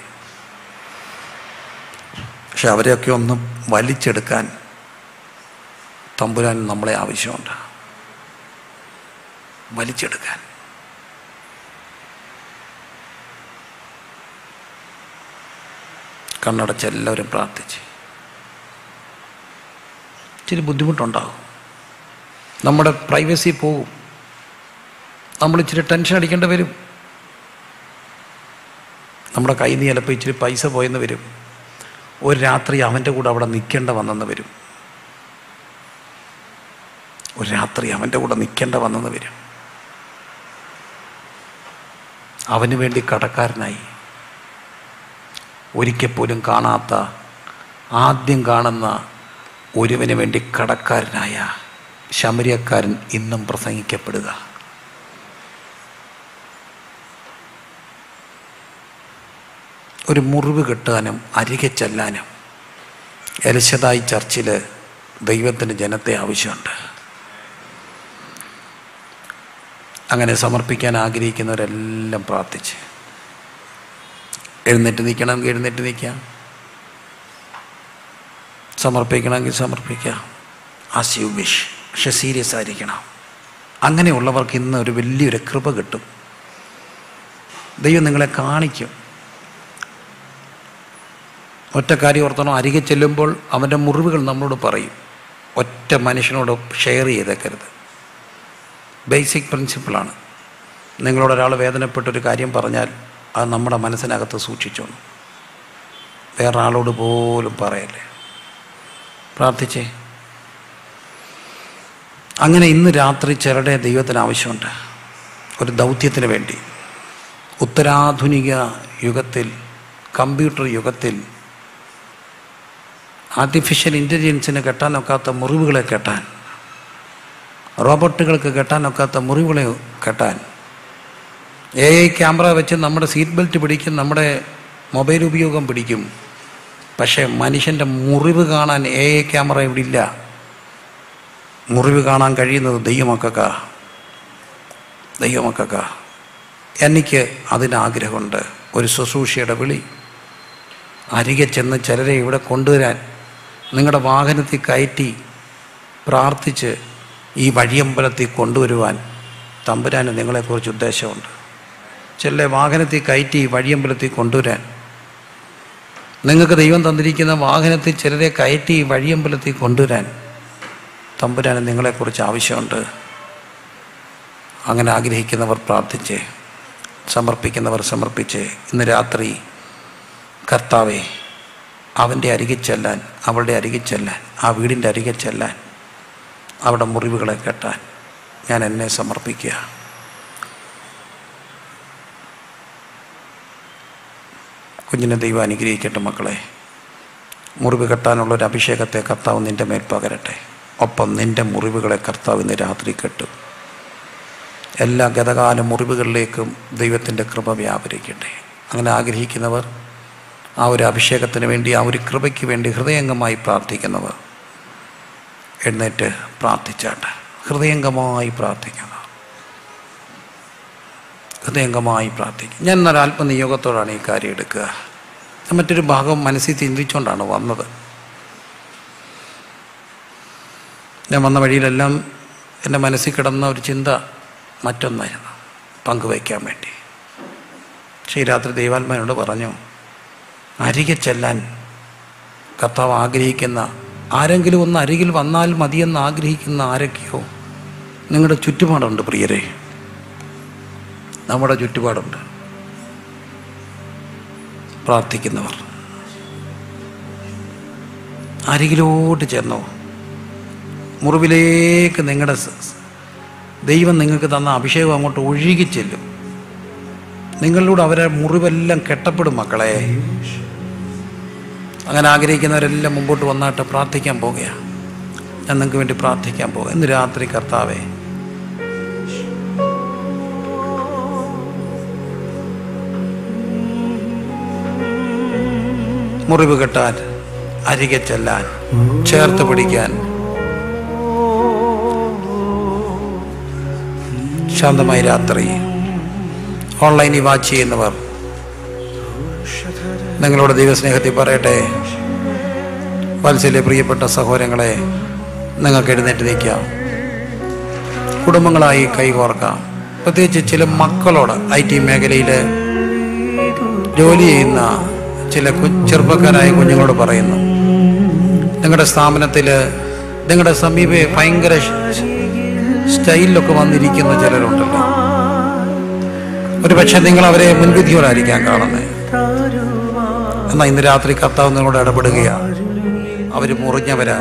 പക്ഷെ അവരെയൊക്കെ ഒന്ന് വലിച്ചെടുക്കാൻ തമ്പുരാൻ നമ്മളെ ആവശ്യമുണ്ട് വലിച്ചെടുക്കാൻ കണ്ണടച്ച് എല്ലാവരും പ്രാർത്ഥിച്ച് ഇച്ചിരി ബുദ്ധിമുട്ടുണ്ടാകും നമ്മുടെ പ്രൈവസി പോവും നമ്മൾ ഇച്ചിരി ടെൻഷൻ അടിക്കേണ്ടി വരും നമ്മുടെ കയ്യിൽ നിന്ന് ചിലപ്പോൾ ഇച്ചിരി പൈസ പോയെന്ന് വരും ഒരു രാത്രി അവൻ്റെ കൂടെ അവിടെ നിൽക്കേണ്ട വന്നെന്ന് വരും ഒരു രാത്രി അവൻ്റെ കൂടെ നിൽക്കേണ്ട വന്നെന്ന് വരും അവന് വേണ്ടി കടക്കാരനായി ഒരിക്കൽ പോലും കാണാത്ത ആദ്യം കാണുന്ന ഒരുവന് വേണ്ടി കടക്കാരനായ ശമരിയക്കാരൻ ഇന്നും പ്രസംഗിക്കപ്പെടുക ഒരു മുറിവ് കെട്ടാനും അരികെ ചെല്ലാനും എലശതായി ചർച്ചിൽ ദൈവത്തിന് ജനത്തെ ആവശ്യമുണ്ട് അങ്ങനെ സമർപ്പിക്കാൻ ആഗ്രഹിക്കുന്നവരെല്ലാം പ്രാർത്ഥിച്ച് എഴുന്നേറ്റ് നിൽക്കണമെങ്കിൽ എഴുന്നേറ്റ് നിൽക്കാം സമർപ്പിക്കണമെങ്കിൽ സമർപ്പിക്കാം ആസ് യു വിഷ് പക്ഷെ സീരിയസ് ആയിരിക്കണം അങ്ങനെയുള്ളവർക്ക് ഇന്ന് ഒരു വലിയൊരു കൃപ കിട്ടും ദൈവം നിങ്ങളെ കാണിക്കും ഒറ്റ കാര്യം ഓർത്തണം അരികെ ചെല്ലുമ്പോൾ അവൻ്റെ മുറിവുകൾ നമ്മളോട് പറയും ഒറ്റ മനുഷ്യനോട് ഷെയർ ചെയ്തേക്കരുത് ബേസിക് പ്രിൻസിപ്പിളാണ് നിങ്ങളോട് ഒരാൾ വേദനപ്പെട്ടൊരു കാര്യം പറഞ്ഞാൽ അത് നമ്മുടെ മനസ്സിനകത്ത് സൂക്ഷിച്ചോണം വേറെ ആളോട് പോലും പറയല്ലേ പ്രാർത്ഥിച്ചേ അങ്ങനെ ഇന്ന് രാത്രി ചിലരുടെ ദൈവത്തിന് ആവശ്യമുണ്ട് ഒരു ദൗത്യത്തിന് വേണ്ടി ഉത്തരാധുനിക യുഗത്തിൽ കമ്പ്യൂട്ടർ യുഗത്തിൽ ആർട്ടിഫിഷ്യൽ ഇൻ്റലിജൻസിന് കെട്ടാനൊക്കാത്ത മുറിവുകളെ കെട്ടാൻ റോബോട്ടുകൾക്ക് കെട്ടാനൊക്കാത്ത മുറിവുകളെ കെട്ടാൻ എ ഐ ക്യാമറ വെച്ച് നമ്മുടെ സീറ്റ് ബെൽറ്റ് പിടിക്കും നമ്മുടെ മൊബൈൽ ഉപയോഗം പിടിക്കും പക്ഷേ മനുഷ്യൻ്റെ മുറിവ് കാണാൻ എ ഐ ക്യാമറ ഇവിടെ ഇല്ല മുറിവ് കാണാൻ കഴിയുന്നത് ദൈവമക്കക്ക ദൈവമക്കക്ക എനിക്ക് അതിന് ആഗ്രഹമുണ്ട് ഒരു ശുശ്രൂഷയുടെ വിളി അരികെ ചെന്ന് ചിലരെ ഇവിടെ കൊണ്ടുവരാൻ നിങ്ങളുടെ വാഹനത്തിൽ കയറ്റി പ്രാർത്ഥിച്ച് ഈ വഴിയമ്പലത്തിൽ കൊണ്ടുവരുവാൻ തമ്പുരാന് നിങ്ങളെക്കുറിച്ച് ഉദ്ദേശമുണ്ട് ചില വാഹനത്തിൽ കയറ്റി ഈ വഴിയമ്പലത്തിൽ കൊണ്ടുവരാൻ നിങ്ങൾക്ക് ദൈവം തന്നിരിക്കുന്ന വാഹനത്തിൽ ചിലരെ കയറ്റി ഈ വഴിയമ്പലത്തിൽ കൊണ്ടുവരാൻ തമ്പുരാന് നിങ്ങളെക്കുറിച്ച് ആവശ്യമുണ്ട് അങ്ങനെ ആഗ്രഹിക്കുന്നവർ പ്രാർത്ഥിച്ച് സമർപ്പിക്കുന്നവർ സമർപ്പിച്ച് ഇന്ന് രാത്രി കർത്താവെ അവൻ്റെ അരികിൽ ചെല്ലാൻ അവളുടെ അരികിൽ ചെല്ലാൻ ആ വീടിൻ്റെ അരികിൽ ചെല്ലാൻ അവിടെ മുറിവുകളെ കെട്ടാൻ ഞാൻ എന്നെ സമർപ്പിക്കുക കുഞ്ഞിനെ ദൈവം അനുഗ്രഹിക്കട്ടെ മക്കളെ മുറിവ് കെട്ടാനുള്ള ഒരു അഭിഷേകത്തെ കർത്താവ് നിൻ്റെ മേൽ പകരട്ടെ ഒപ്പം നിൻ്റെ മുറിവുകളെ കർത്താവ് ഇന്ന് രാത്രി കെട്ടും എല്ലാ ഗതകാല മുറിവുകളിലേക്കും ദൈവത്തിൻ്റെ കൃപ വ്യാപരിക്കട്ടെ അങ്ങനെ ആഗ്രഹിക്കുന്നവർ ആ ഒരു അഭിഷേകത്തിന് വേണ്ടി ആ ഒരു കൃപയ്ക്ക് വേണ്ടി ഹൃദയംഗമായി പ്രാർത്ഥിക്കുന്നവർ എഴുന്നേറ്റ് പ്രാർത്ഥിച്ചാട്ടെ ഹൃദയംഗമായി പ്രാർത്ഥിക്കുന്നു ഹൃദയംഗമായി പ്രാർത്ഥിക്കും ഞാൻ എന്നാൽ ആത്മനിയോഗത്തോടാണ് ഈ കാര്യം എടുക്കുക ഞാൻ മറ്റൊരു ഭാഗം മനസ്സിൽ ചിന്തിച്ചുകൊണ്ടാണ് വന്നത് ഞാൻ വന്ന വഴിയിലെല്ലാം എൻ്റെ മനസ്സിൽ കിടന്ന ഒരു ചിന്ത മറ്റൊന്നായിരുന്നു പങ്കുവയ്ക്കാൻ വേണ്ടി പക്ഷേ ഈ രാത്രി ദൈവാത്മാനോട് പറഞ്ഞു അരികെ ചെല്ലാൻ കർത്താവ് ആഗ്രഹിക്കുന്ന ആരെങ്കിലും ഒന്ന് അരികിൽ വന്നാൽ മതിയെന്ന് ആഗ്രഹിക്കുന്ന ആരൊക്കെയോ നിങ്ങളുടെ ചുറ്റുപാടുണ്ട് പ്രിയരെ നമ്മുടെ ചുറ്റുപാടുണ്ട് പ്രാർത്ഥിക്കുന്നവർ അരികിലോട്ട് ചെന്നോ മുറിവിലേക്ക് നിങ്ങളുടെ സ- സ- ദൈവം നിങ്ങൾക്ക് തന്ന അഭിഷേകം അങ്ങോട്ട് ഒഴുകി ചെല്ലും നിങ്ങളിലൂടെ അവരെ മുറിവെല്ലാം കെട്ടപ്പെടും മക്കളെ അങ്ങനെ ആഗ്രഹിക്കുന്നവരെല്ലാം മുമ്പോട്ട് വന്നായിട്ട് പ്രാർത്ഥിക്കാൻ പോകുകയാണ് ഞാൻ നിങ്ങൾക്ക് വേണ്ടി പ്രാർത്ഥിക്കാൻ പോകുക ഇന്ന് രാത്രി കർത്താവേ മുറിവ് കെട്ടാൻ അരികെ ചെല്ലാൻ ചേർത്ത് പിടിക്കാൻ ശാന്തമായി രാത്രി ഓൺലൈനിൽ വാച്ച് ചെയ്യുന്നവർ നിങ്ങളോട് ദൈവസ്നേഹത്തിൽ പറയട്ടെ വത്സല്യ പ്രിയപ്പെട്ട സഹോദരങ്ങളെ നിങ്ങൾക്ക് എഴുന്നേറ്റ് നിൽക്കാം കുടുംബങ്ങളായി കൈകോർക്കാം പ്രത്യേകിച്ച് ചില മക്കളോട് ഐ ടി മേഖലയിൽ ജോലി ചെയ്യുന്ന ചില കു ചെറുപ്പക്കാരായ കുഞ്ഞുങ്ങളോട് പറയുന്നു നിങ്ങളുടെ സ്ഥാപനത്തിൽ നിങ്ങളുടെ സമീപേ ഭയങ്കര ഷ്- സ്റ്റൈലിലൊക്കെ വന്നിരിക്കുന്ന ചിലരുണ്ടല്ലോ ഒരു പക്ഷെ നിങ്ങൾ അവരെ മുൻവിധിയോടായിരിക്കാം കാണുന്നത് എന്നാൽ ഇന്ന് രാത്രി കർത്താവ് നിങ്ങളോട് ഇടപെടുകയാ അവർ മുറിഞ്ഞവരാ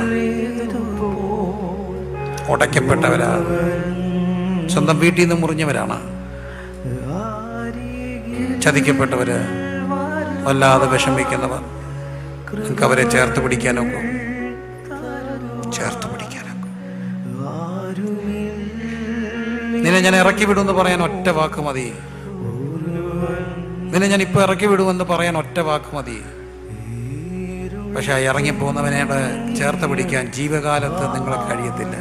ഉടയ്ക്കപ്പെട്ടവരാ സ്വന്തം വീട്ടിൽ നിന്ന് മുറിഞ്ഞവരാണ് ചതിക്കപ്പെട്ടവര് വല്ലാതെ വിഷമിക്കുന്നവർ നിങ്ങൾക്ക് അവരെ ചേർത്ത് പിടിക്കാനൊക്കെ ചേർത്ത് പിടിക്കാനൊക്കെ നിന്നെ ഞാൻ ഇറക്കി വിടുമെന്ന് പറയാൻ ഒറ്റ വാക്ക് മതി നിന്നെ ഞാൻ ഇപ്പൊ ഇറക്കി വിടുമെന്ന് പറയാൻ ഒറ്റ വാക്ക് മതി പക്ഷെ ആ ഇറങ്ങിപ്പോകുന്നവനോട് ചേർത്ത് പിടിക്കാൻ ജീവകാലത്ത് നിങ്ങളെ കഴിയത്തില്ല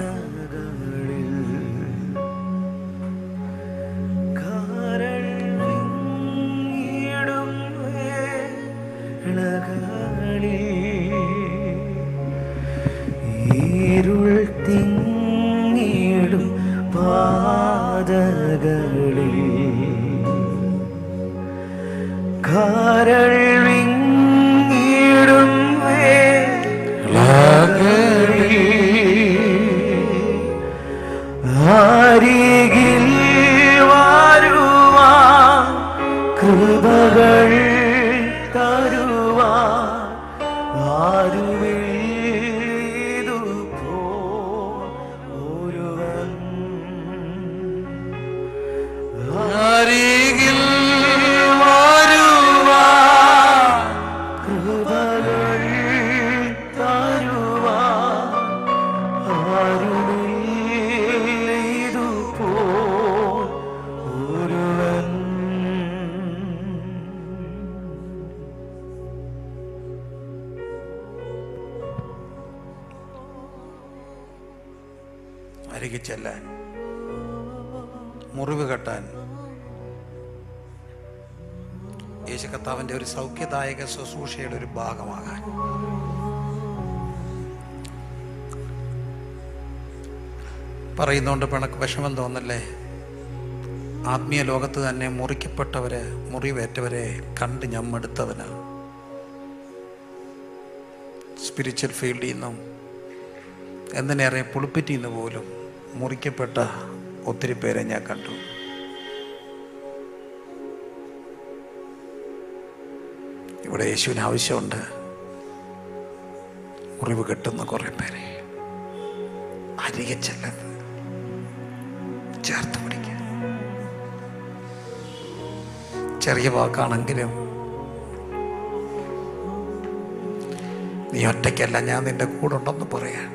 ഇരുൾ തിങ്ങിടും പാതകളിൽ കരൾ വിങ്ങിടും അരികിൽ വരുവാൻ കൃപകൾ തരുവാൻ ആരുമിതു പോ അരികെ ചെല്ലാൻ മുറിവ് കെട്ടാൻ യേശു കർത്താവിൻ്റെ ഒരു സൗഖ്യദായക ശുശ്രൂഷയുടെ ഒരു ഭാഗമാകാൻ പറയുന്നതുകൊണ്ട് പിണക്ക് വിഷമം തോന്നല്ലേ ആത്മീയ ലോകത്ത് തന്നെ മുറിക്കപ്പെട്ടവര് മുറിവേറ്റവരെ കണ്ട് ഞമ്മെടുത്തവനാണ് സ്പിരിച്വൽ ഫീൽഡിൽ നിന്നും എന്തിനേറെ പുളിപ്പിറ്റിൽ നിന്ന് പോലും മുറിക്കപ്പെട്ട ഒത്തിരി പേരെ ഞാൻ കണ്ടു ഇവിടെ യേശുവിന് ആവശ്യമുണ്ട് മുറിവ് കെട്ടുന്ന കുറേ പേരെ അരികെ ചെല്ലത് ചേർത്ത് പിടിക്കുക ചെറിയ വാക്കാണെങ്കിലും നീ ഒറ്റയ്ക്കല്ല ഞാൻ നിന്റെ കൂടെ ഉണ്ടെന്ന് പറയാൻ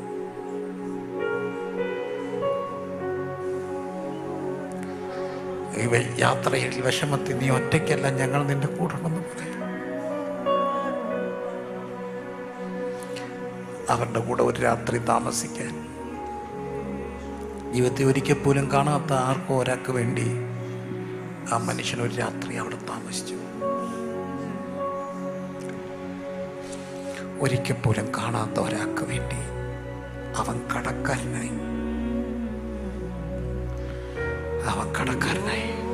ഈ വ- യാത്രയിൽ വിഷമത്തിൽ നീ ഒറ്റയ്ക്കല്ല ഞങ്ങൾ നിന്റെ കൂടെ ഉണ്ടെന്ന് പറയാം അവരുടെ കൂടെ ഒരു രാത്രി താമസിക്കാൻ ജീവിതത്തിൽ ഒരിക്കൽ പോലും കാണാത്ത ആർക്കോ ഒരാൾക്ക് വേണ്ടി ആ മനുഷ്യൻ ഒരു രാത്രി അവിടെ താമസിച്ചു ഒരിക്കൽ പോലും കാണാത്ത ഒരാൾക്ക് വേണ്ടി അവൻ കടക്കാരനായി അവൻ കടക്കാരനായി